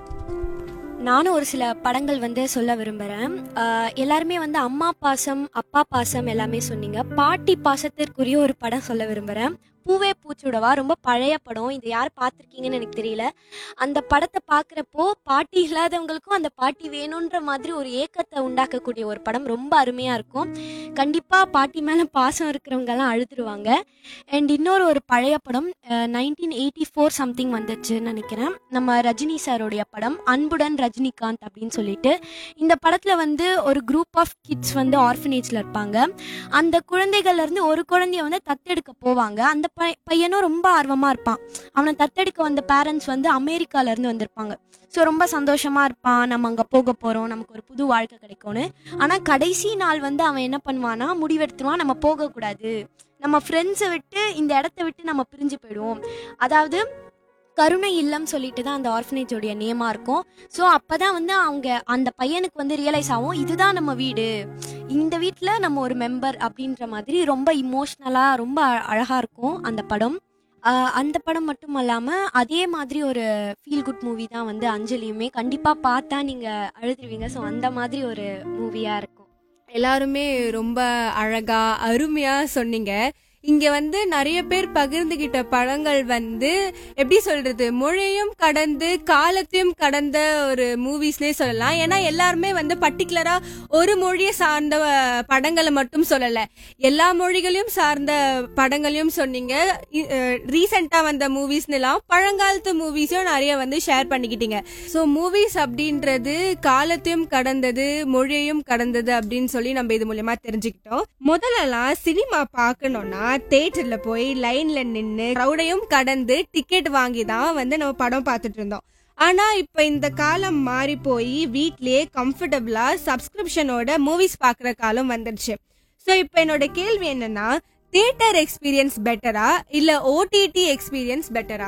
Speaker 8: நானும் ஒரு சில படங்கள் வந்து சொல்ல விரும்புகிறேன் எல்லாருமே வந்து அம்மா பாசம் அப்பா பாசம் எல்லாமே சொன்னீங்க பாட்டி பாசத்திற்குரிய ஒரு படம் சொல்ல விரும்புகிறேன் பூவே பூச்சுடவா ரொம்ப பழைய படம் இது யார் பார்த்துருக்கீங்கன்னு எனக்கு தெரியல அந்த படத்தை பார்க்குறப்போ பாட்டி இல்லாதவங்களுக்கும் அந்த பாட்டி வேணுன்ற மாதிரி ஒரு ஏக்கத்தை உண்டாக்கக்கூடிய ஒரு படம் ரொம்ப அருமையாக இருக்கும் கண்டிப்பாக பாட்டி மேலே பாசம் இருக்கிறவங்கெல்லாம் அழுதுருவாங்க அண்ட் இன்னொரு ஒரு பழைய படம் நைன்டீன் எயிட்டி ஃபோர் சம்திங் வந்துச்சுன்னு நினைக்கிறேன் நம்ம ரஜினி சாரோடைய படம் அன்புடன் ரஜினிகாந்த் அப்படின்னு சொல்லிட்டு இந்த படத்தில் வந்து ஒரு குரூப் ஆஃப் கிட்ஸ் வந்து ஆர்ஃபனேஜில் இருப்பாங்க அந்த குழந்தைகள்ல இருந்து ஒரு குழந்தைய வந்து தத்தெடுக்க போவாங்க அந்த பை- பையனும் ரொம்ப ஆர்வமாக இருப்பான் அவனை தத்தெடுக்க வந்த பேரண்ட்ஸ் வந்து அமெரிக்கால இருந்து வந்திருப்பாங்க ஸோ ரொம்ப சந்தோஷமா இருப்பான் நம்ம அங்கே போக போகிறோம் நமக்கு ஒரு புது வாழ்க்கை கிடைக்கும்னு ஆனால் கடைசி நாள் வந்து அவன் என்ன பண்ணுவான்னா முடிவெடுத்துருவான் நம்ம போகக்கூடாது நம்ம ஃப்ரெண்ட்ஸை விட்டு இந்த இடத்த விட்டு நம்ம பிரிஞ்சு போயிடுவோம் அதாவது கருணை இல்லம் சொல்லிட்டு தான் அந்த ஆர்ஃபனேஜோடைய நேமாக இருக்கும் ஸோ அப்போ தான் வந்து அவங்க அந்த பையனுக்கு வந்து ரியலைஸ் ஆகும் இதுதான் நம்ம வீடு இந்த வீட்டில் நம்ம ஒரு மெம்பர் அப்படின்ற மாதிரி ரொம்ப இமோஷ்னலாக ரொம்ப அழகாக இருக்கும் அந்த படம் ஆஹ் அந்த படம் மட்டும் இல்லாமல் அதே மாதிரி ஒரு ஃபீல் குட் மூவி தான் வந்து அஞ்சலியுமே கண்டிப்பாக பார்த்தா நீங்கள் அழுதுருவீங்க ஸோ அந்த மாதிரி ஒரு மூவியாக இருக்கும்
Speaker 2: எல்லாருமே ரொம்ப அழகா அருமையா சொன்னீங்க இங்க வந்து நிறைய பேர் பகிர்ந்துகிட்ட படங்கள் வந்து எப்படி சொல்றது மொழியும் கடந்து காலத்தையும் கடந்த ஒரு மூவிஸ்னே சொல்லலாம் ஏன்னா எல்லாருமே வந்து பர்டிகுலரா ஒரு மொழியை சார்ந்த அஹ், படங்களை மட்டும் சொல்லல எல்லா மொழிகளையும் சார்ந்த படங்களையும் சொன்னீங்க ரீசெண்டா வந்த மூவிஸ்னுலாம் பழங்காலத்து மூவிஸையும் நிறைய வந்து ஷேர் பண்ணிக்கிட்டீங்க ஸோ மூவிஸ் அப்படின்றது காலத்தையும் கடந்தது மொழியையும் கடந்தது அப்படின்னு சொல்லி நம்ம இது மூலியமா தெரிஞ்சுக்கிட்டோம் முதல்லலாம் சினிமா பார்க்கணும்னா தேட்டர்ல போய் லைன்ல நின்று க்ரௌடையும் கடந்து டிக்கெட் வாங்கி தான் வந்து நம்ம படம் பார்த்துட்டு இருந்தோம் ஆனா இப்ப இந்த காலம் மாறி போய் வீட்லயே கம்ஃபர்டபுளா சப்ஸ்கிரிப்ஷனோட மூவிஸ் பார்க்குற காலம் வந்துருச்சு ஸோ இப்போ என்னோட கேள்வி என்னன்னா தியேட்டர் எக்ஸ்பீரியன்ஸ் பெட்டரா இல்ல ஓடிடி எக்ஸ்பீரியன்ஸ் பெட்டரா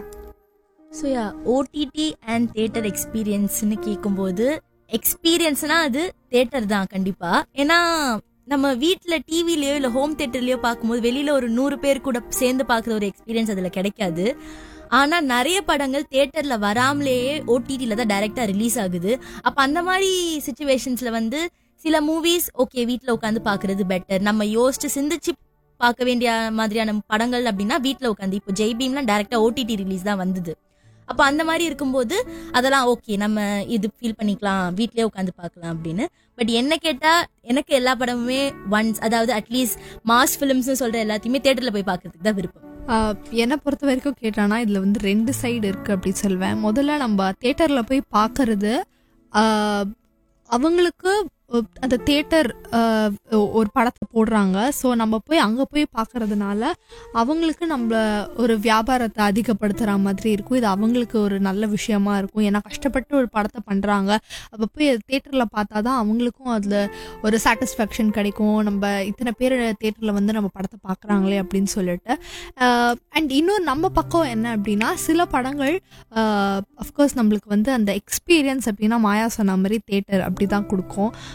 Speaker 3: so yeah OTT and theatre எக்ஸ்பீரியன்ஸ்னு கேட்கும்போது எக்ஸ்பீரியன்ஸ்னா அது தேட்டர் தான் கண்டிப்பா ஏன்னா நம்ம வீட்டில் டிவிலயோ இல்லை ஹோம் தேட்டர்லயோ பார்க்கும்போது வெளியில ஒரு நூறு பேர் கூட சேர்ந்து பார்க்குற ஒரு எக்ஸ்பீரியன்ஸ் அதில் கிடைக்காது ஆனா நிறைய படங்கள் தியேட்டர்ல வராமலேயே ஓடிடில தான் டைரக்டா ரிலீஸ் ஆகுது அப்ப அந்த மாதிரி சுச்சுவேஷன்ஸ்ல வந்து சில மூவிஸ் ஓகே வீட்ல உட்காந்து பாக்குறது பெட்டர் நம்ம யோசிச்சு சிந்திச்சு பார்க்க வேண்டிய மாதிரியான படங்கள் அப்படின்னா வீட்ல உட்காந்து இப்போ ஜெய் பீம்லாம் டைரக்டா ஓடிடி ரிலீஸ் தான் வந்தது அப்போ அந்த மாதிரி இருக்கும்போது அதெல்லாம் ஓகே நம்ம இது ஃபீல் பண்ணிக்கலாம் வீட்லயே உட்காந்து பார்க்கலாம் அப்படின்னு பட் என்ன கேட்டா எனக்கு எல்லா படமுமே ஒன்ஸ் அதாவது அட்லீஸ்ட் மாஸ் ஃபிலிம்ஸ்னு சொல்ற எல்லாத்தையுமே தேட்டர்ல போய் பார்க்கறதுக்கு தான் விருப்பம்
Speaker 9: ஆஹ் என்னை பொறுத்த வரைக்கும் கேட்டானா இதில் வந்து ரெண்டு சைடு இருக்குது அப்படி சொல்வேன் முதல்ல நம்ம தேட்டரில் போய் பார்க்கறது ஆஹ் அவங்களுக்கு ஒ- அந்த தேட்டர் ஒரு படத்தை போடுறாங்க ஸோ நம்ம போய் அங்கே போய் பார்க்கறதுனால அவங்களுக்கு நம்ம ஒரு வியாபாரத்தை அதிகப்படுத்துகிற மாதிரி இருக்கும் இது அவங்களுக்கு ஒரு நல்ல விஷயமா இருக்கும் ஏன்னா கஷ்டப்பட்டு ஒரு படத்தை பண்ணுறாங்க அப்போ போய் தேட்டரில் பார்த்தா தான் அவங்களுக்கும் அதில் ஒரு சாட்டிஸ்ஃபேக்ஷன் கிடைக்கும் நம்ம இத்தனை பேர் தேட்டரில் வந்து நம்ம படத்தை பார்க்குறாங்களே அப்படின்னு சொல்லிட்டு அண்ட் இன்னொரு நம்ம பக்கம் என்ன அப்படின்னா சில படங்கள் அஃப்கோர்ஸ் நம்மளுக்கு வந்து அந்த எக்ஸ்பீரியன்ஸ் அப்படின்னா மாயா சொன்ன மாதிரி தேட்டர் அப்படி தான் கொடுக்கும்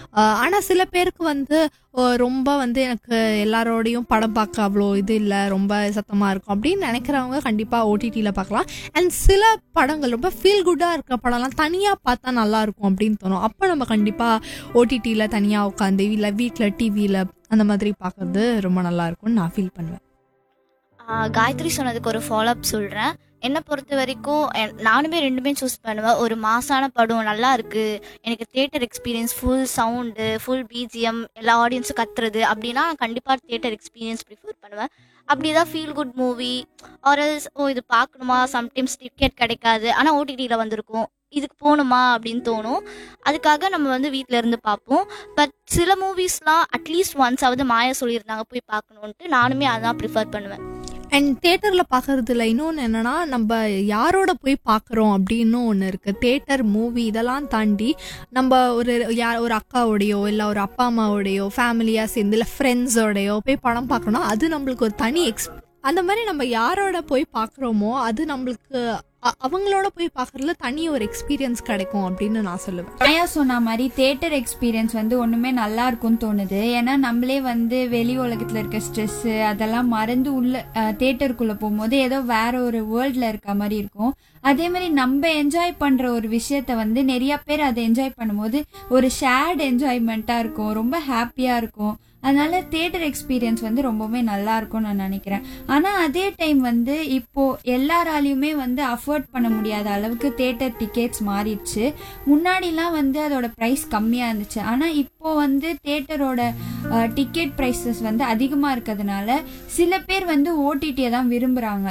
Speaker 9: அஹ், ஆனா சில பேருக்கு வந்து அஹ், ரொம்ப வந்து எனக்கு எல்லாரோடையும் படம் பார்க்க அவ்வளோ இது இல்லை ரொம்ப சத்தமா இருக்கும் அப்படின்னு நினைக்கிறவங்க கண்டிப்பா ஓடிடியில் பார்க்கலாம் அண்ட் சில படங்கள் ரொம்ப ஃபீல் குட்டாக இருக்கிற படம்லாம் தனியாக பார்த்தா நல்லா இருக்கும் அப்படின்னு தோணும் அப்போ நம்ம கண்டிப்பாக ஓடிடியில் தனியாக உட்காந்து இல்லை வீட்டில் டிவியில் அந்த மாதிரி பார்க்கறது ரொம்ப நல்லா இருக்கும்னு நான் ஃபீல் பண்ணுவேன்
Speaker 10: ஆஹ் காயத்ரி சொன்னதுக்கு ஒரு ஃபாலோஅப் சொல்கிறேன் என்னை பொறுத்த வரைக்கும் என்- நானுமே ரெண்டுமே சூஸ் பண்ணுவேன் ஒரு மாசான படம் நல்லா இருக்கு எனக்கு theatre experience full sound full BGM எல்லா ஆடியன்ஸும் கத்துறது அப்படின்னா நான் கண்டிப்பாக தியேட்டர் எக்ஸ்பீரியன்ஸ் ப்ரிஃபர் பண்ணுவேன் அப்படி தான் ஃபீல் குட் மூவி ஆர்எல்ஸ் ஓ இது பார்க்கணுமா சம்டைம்ஸ் டிக்கெட் கிடைக்காது ஆனால் ஓடிடியில் வந்திருக்கும் இதுக்கு போகணுமா அப்படின்னு தோணும் அதுக்காக நம்ம வந்து வீட்டில் இருந்து பார்ப்போம் பட் சில மூவிஸ்லாம் அட்லீஸ்ட் ஒன்ஸ் ஆவது மாயா சொல்லியிருந்தாங்க போய் பார்க்கணுன்ட்டு நானுமே அதான் ப்ரிஃபர் பண்ணுவேன்
Speaker 9: அண்ட் தேட்டரில் பார்க்கறதுல இன்னொன்று என்னன்னா நம்ம யாரோட போய் பார்க்குறோம் அப்படின்னு ஒன்று இருக்குது தேட்டர் மூவி இதெல்லாம் தாண்டி நம்ம ஒரு யார் ஒரு அக்காவோடையோ இல்லை ஒரு அப்பா அம்மாவோடையோ ஃபேமிலியாக சேர்ந்து இல்லை ஃப்ரெண்ட்ஸோடையோ போய் படம் பார்க்கணும் அது நம்மளுக்கு ஒரு தனி எக்ஸ் அந்த மாதிரி நம்ம யாரோட போய் பார்க்குறோமோ அது நம்மளுக்கு அ- அவங்களோட போய் பார்க்கறதுல தனி ஒரு எக்ஸ்பீரியன்ஸ் கிடைக்கும் அப்படின்னு நான் சொல்லுவேன்
Speaker 4: மாயா சொன்ன மாதிரி தேட்டர் எக்ஸ்பீரியன்ஸ் வந்து ஒண்ணுமே நல்லா இருக்கும்னு தோணுது ஏன்னா நம்மளே வந்து வெளி உலகத்துல இருக்க ஸ்ட்ரெஸ் அதெல்லாம் மறந்து உள்ள தேட்டருக்குள்ள போகும்போது ஏதோ வேற ஒரு வேர்ல்ட்ல இருக்க மாதிரி இருக்கும் அதே மாதிரி நம்ம என்ஜாய் பண்ற ஒரு விஷயத்த வந்து நிறைய பேர் அதை என்ஜாய் பண்ணும்போது ஒரு ஷேர்ட் என்ஜாய்மெண்ட்டா இருக்கும் ரொம்ப ஹாப்பியா இருக்கும் அதனால தேட்டர் எக்ஸ்பீரியன்ஸ் வந்து ரொம்பவுமே நல்லா இருக்கும்னு நான் நினைக்கிறேன் ஆனா அதே டைம் வந்து இப்போ எல்லாராலையுமே வந்து அஃபோர்ட் பண்ண முடியாத அளவுக்கு தேட்டர் டிக்கெட்ஸ் மாறிடுச்சு முன்னாடிலாம் வந்து அதோட ப்ரைஸ் கம்மியாக இருந்துச்சு ஆனால் இப்போ வந்து தேட்டரோட டிக்கெட் ப்ரைஸஸ் வந்து அதிகமாக இருக்கிறதுனால சில பேர் வந்து ஓடிடியை தான் விரும்புகிறாங்க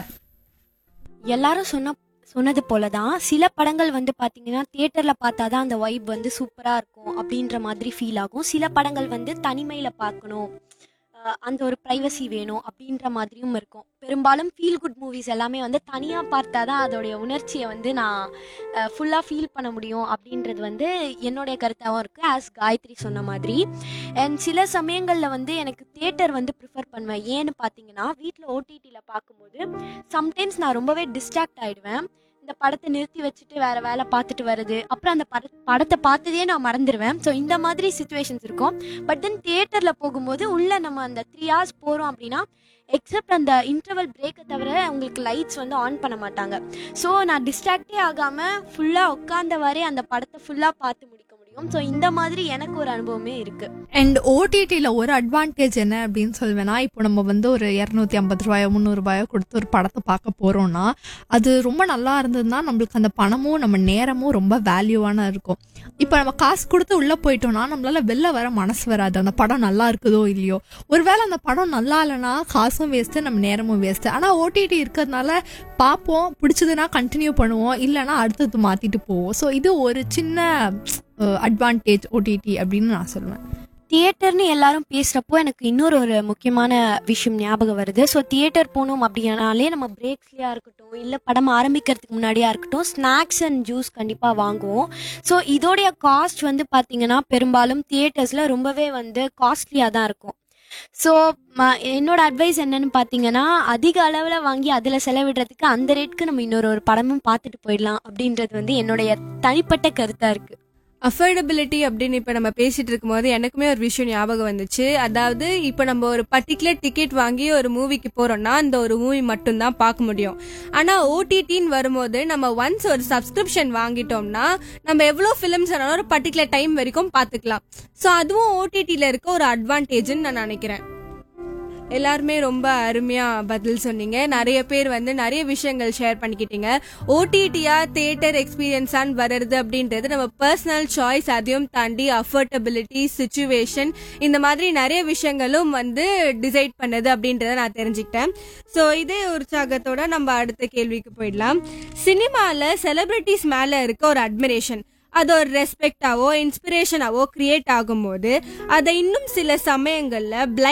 Speaker 8: எல்லாரும் சொன்ன சொன்னது போல தான் சில படங்கள் வந்து பார்த்தீங்கன்னா தியேட்டரில் பார்த்தா தான் அந்த வைப் வந்து சூப்பராக இருக்கும் அப்படின்ற மாதிரி ஃபீல் ஆகும் சில படங்கள் வந்து தனிமையில் பார்க்கணும் அஹ் அந்த ஒரு ப்ரைவசி வேணும் அப்படின்ற மாதிரியும் இருக்கும் பெரும்பாலும் ஃபீல் குட் மூவிஸ் எல்லாமே வந்து தனியாக பார்த்தா தான் அதோடைய உணர்ச்சியை வந்து நான் ஃபுல்லாக ஃபீல் பண்ண முடியும் அப்படின்றது வந்து என்னுடைய கருத்தாகவும் இருக்குது ஆஸ் காயத்ரி சொன்ன மாதிரி அண்ட் சில சமயங்களில் வந்து எனக்கு தேட்டர் வந்து ப்ரிஃபர் பண்ணுவேன் ஏன்னு பார்த்தீங்கன்னா வீட்டில் ஓடிடியில் பார்க்கும்போது சம்டைம்ஸ் நான் ரொம்பவே டிஸ்ட்ராக்ட் ஆகிடுவேன் இந்த படத்தை நிறுத்தி வச்சுட்டு வேற வேலை பார்த்துட்டு வருது அப்புறம் அந்த பட படத்தை பார்த்ததே நான் மறந்துடுவேன் ஸோ இந்த மாதிரி சுச்சுவேஷன்ஸ் இருக்கும் பட் தென் தியேட்டரில் போகும்போது உள்ள நம்ம அந்த த்ரீ ஹவர்ஸ் போகிறோம் அப்படின்னா எக்ஸப்ட் அந்த இன்டர்வல் பிரேக்கை தவிர உங்களுக்கு லைட்ஸ் வந்து ஆன் பண்ண மாட்டாங்க ஸோ நான் டிஸ்ட்ராக்டே ஆகாமல் ஃபுல்லாக உட்காந்தவாறே அந்த படத்தை ஃபுல்லாக பார்த்து முடிக்க முடியும் ஸோ இந்த மாதிரி எனக்கு ஒரு அனுபவமே இருக்குது
Speaker 9: அண்ட் ஓடிடியில் ஒரு அட்வான்டேஜ் என்ன அப்படின்னு சொல்வேன்னா இப்போ நம்ம வந்து ஒரு இரநூத்தி ஐம்பது ரூபாயோ முந்நூறுபாயோ கொடுத்து ஒரு படத்தை பார்க்க போகிறோம்னா அது ரொம்ப நல்லா இருந்ததுன்னா நம்மளுக்கு அந்த பணமும் நம்ம நேரமும் ரொம்ப வேல்யூவான இருக்கும் இப்போ நம்ம காசு கொடுத்து உள்ளே போயிட்டோம்னா நம்மளால வெளில வர மனசு வராது அந்த படம் நல்லா இருக்குதோ இல்லையோ ஒருவேளை அந்த படம் நல்லா இல்லைன்னா காசும் வேஸ்ட்டு நம்ம நேரமும் வேஸ்ட்டு ஆனால் ஓடிடி இருக்கிறதுனால பார்ப்போம் பிடிச்சதுன்னா கண்டினியூ பண்ணுவோம் இல்லைன்னா அடுத்தது மாற்றிட்டு போவோம் ஸோ இது ஒரு சின்ன அட்வான்டேஜ் ஓடிடி அப்படின்னு நான் சொல்லுவேன்
Speaker 8: தியேட்டர்னு எல்லாரும் பேசுகிறப்போ எனக்கு இன்னொரு ஒரு முக்கியமான விஷயம் ஞாபகம் வருது ஸோ தியேட்டர் போனோம் அப்படின்னாலே நம்ம பிரேக்ஸ்லையா இருக்கட்டும் இல்லை படம் ஆரம்பிக்கிறதுக்கு முன்னாடியா இருக்கட்டும் ஸ்நாக்ஸ் அண்ட் ஜூஸ் கண்டிப்பாக வாங்குவோம் ஸோ இதோடைய காஸ்ட் வந்து பார்த்தீங்கன்னா பெரும்பாலும் தியேட்டர்ஸில் ரொம்பவே வந்து காஸ்ட்லியாக தான் இருக்கும் ஸோ என்னோட அட்வைஸ் என்னன்னு பார்த்தீங்கன்னா அதிக அளவில் வாங்கி அதில் செலவிடுறதுக்கு அந்த ரேட்க்கு நம்ம இன்னொரு ஒரு படமும் பார்த்துட்டு போயிடலாம் அப்படின்றது வந்து என்னுடைய தனிப்பட்ட கருத்தாக இருக்குது
Speaker 2: அஃபோர்டபிலிட்டி அப்படின்னு இப்போ நம்ம பேசிட்டு இருக்கும்போது எனக்குமே ஒரு விஷயம் ஞாபகம் வந்துச்சு அதாவது இப்போ நம்ம ஒரு பர்டிகுலர் டிக்கெட் வாங்கி ஒரு மூவிக்கு போறோம்னா அந்த ஒரு மூவி மட்டும்தான் பார்க்க முடியும் ஆனால் ஓடிடின்னு வரும்போது நம்ம ஒன்ஸ் ஒரு சப்ஸ்கிரிப்ஷன் வாங்கிட்டோம்னா நம்ம எவ்வளோ ஃபிலிம்ஸ் வேணாலும் ஒரு பர்டிகுலர் டைம் வரைக்கும் பார்த்துக்கலாம் ஸோ அதுவும் ஓடிடியில் இருக்க ஒரு அட்வான்டேஜ்னு நான் நினைக்கிறேன் எல்லாருமே ரொம்ப அருமையா பதில் சொன்னீங்க நிறைய பேர் வந்து நிறைய விஷயங்கள் ஷேர் பண்ணிக்கிட்டீங்க ஓடிடியா தியேட்டர் எக்ஸ்பீரியன்ஸான்னு வர்றது அப்படின்றது நம்ம பர்சனல் சாய்ஸ் அதையும் தாண்டி அஃபோர்டபிலிட்டி சுச்சுவேஷன் இந்த மாதிரி நிறைய விஷயங்களும் வந்து டிசைட் பண்ணது அப்படின்றத நான் தெரிஞ்சுக்கிட்டேன் ஸோ இதே உற்சாகத்தோட நம்ம அடுத்த கேள்விக்கு போயிடலாம் சினிமாவில் செலிபிரிட்டிஸ் மேலே இருக்க ஒரு அட்மிரேஷன் அது ஒரு ரெஸ்பெக்டாவோ இன்ஸ்பிரேஷனாவோ கிரியேட் ஆகும்போது அதை இன்னும் சில சமயங்களில்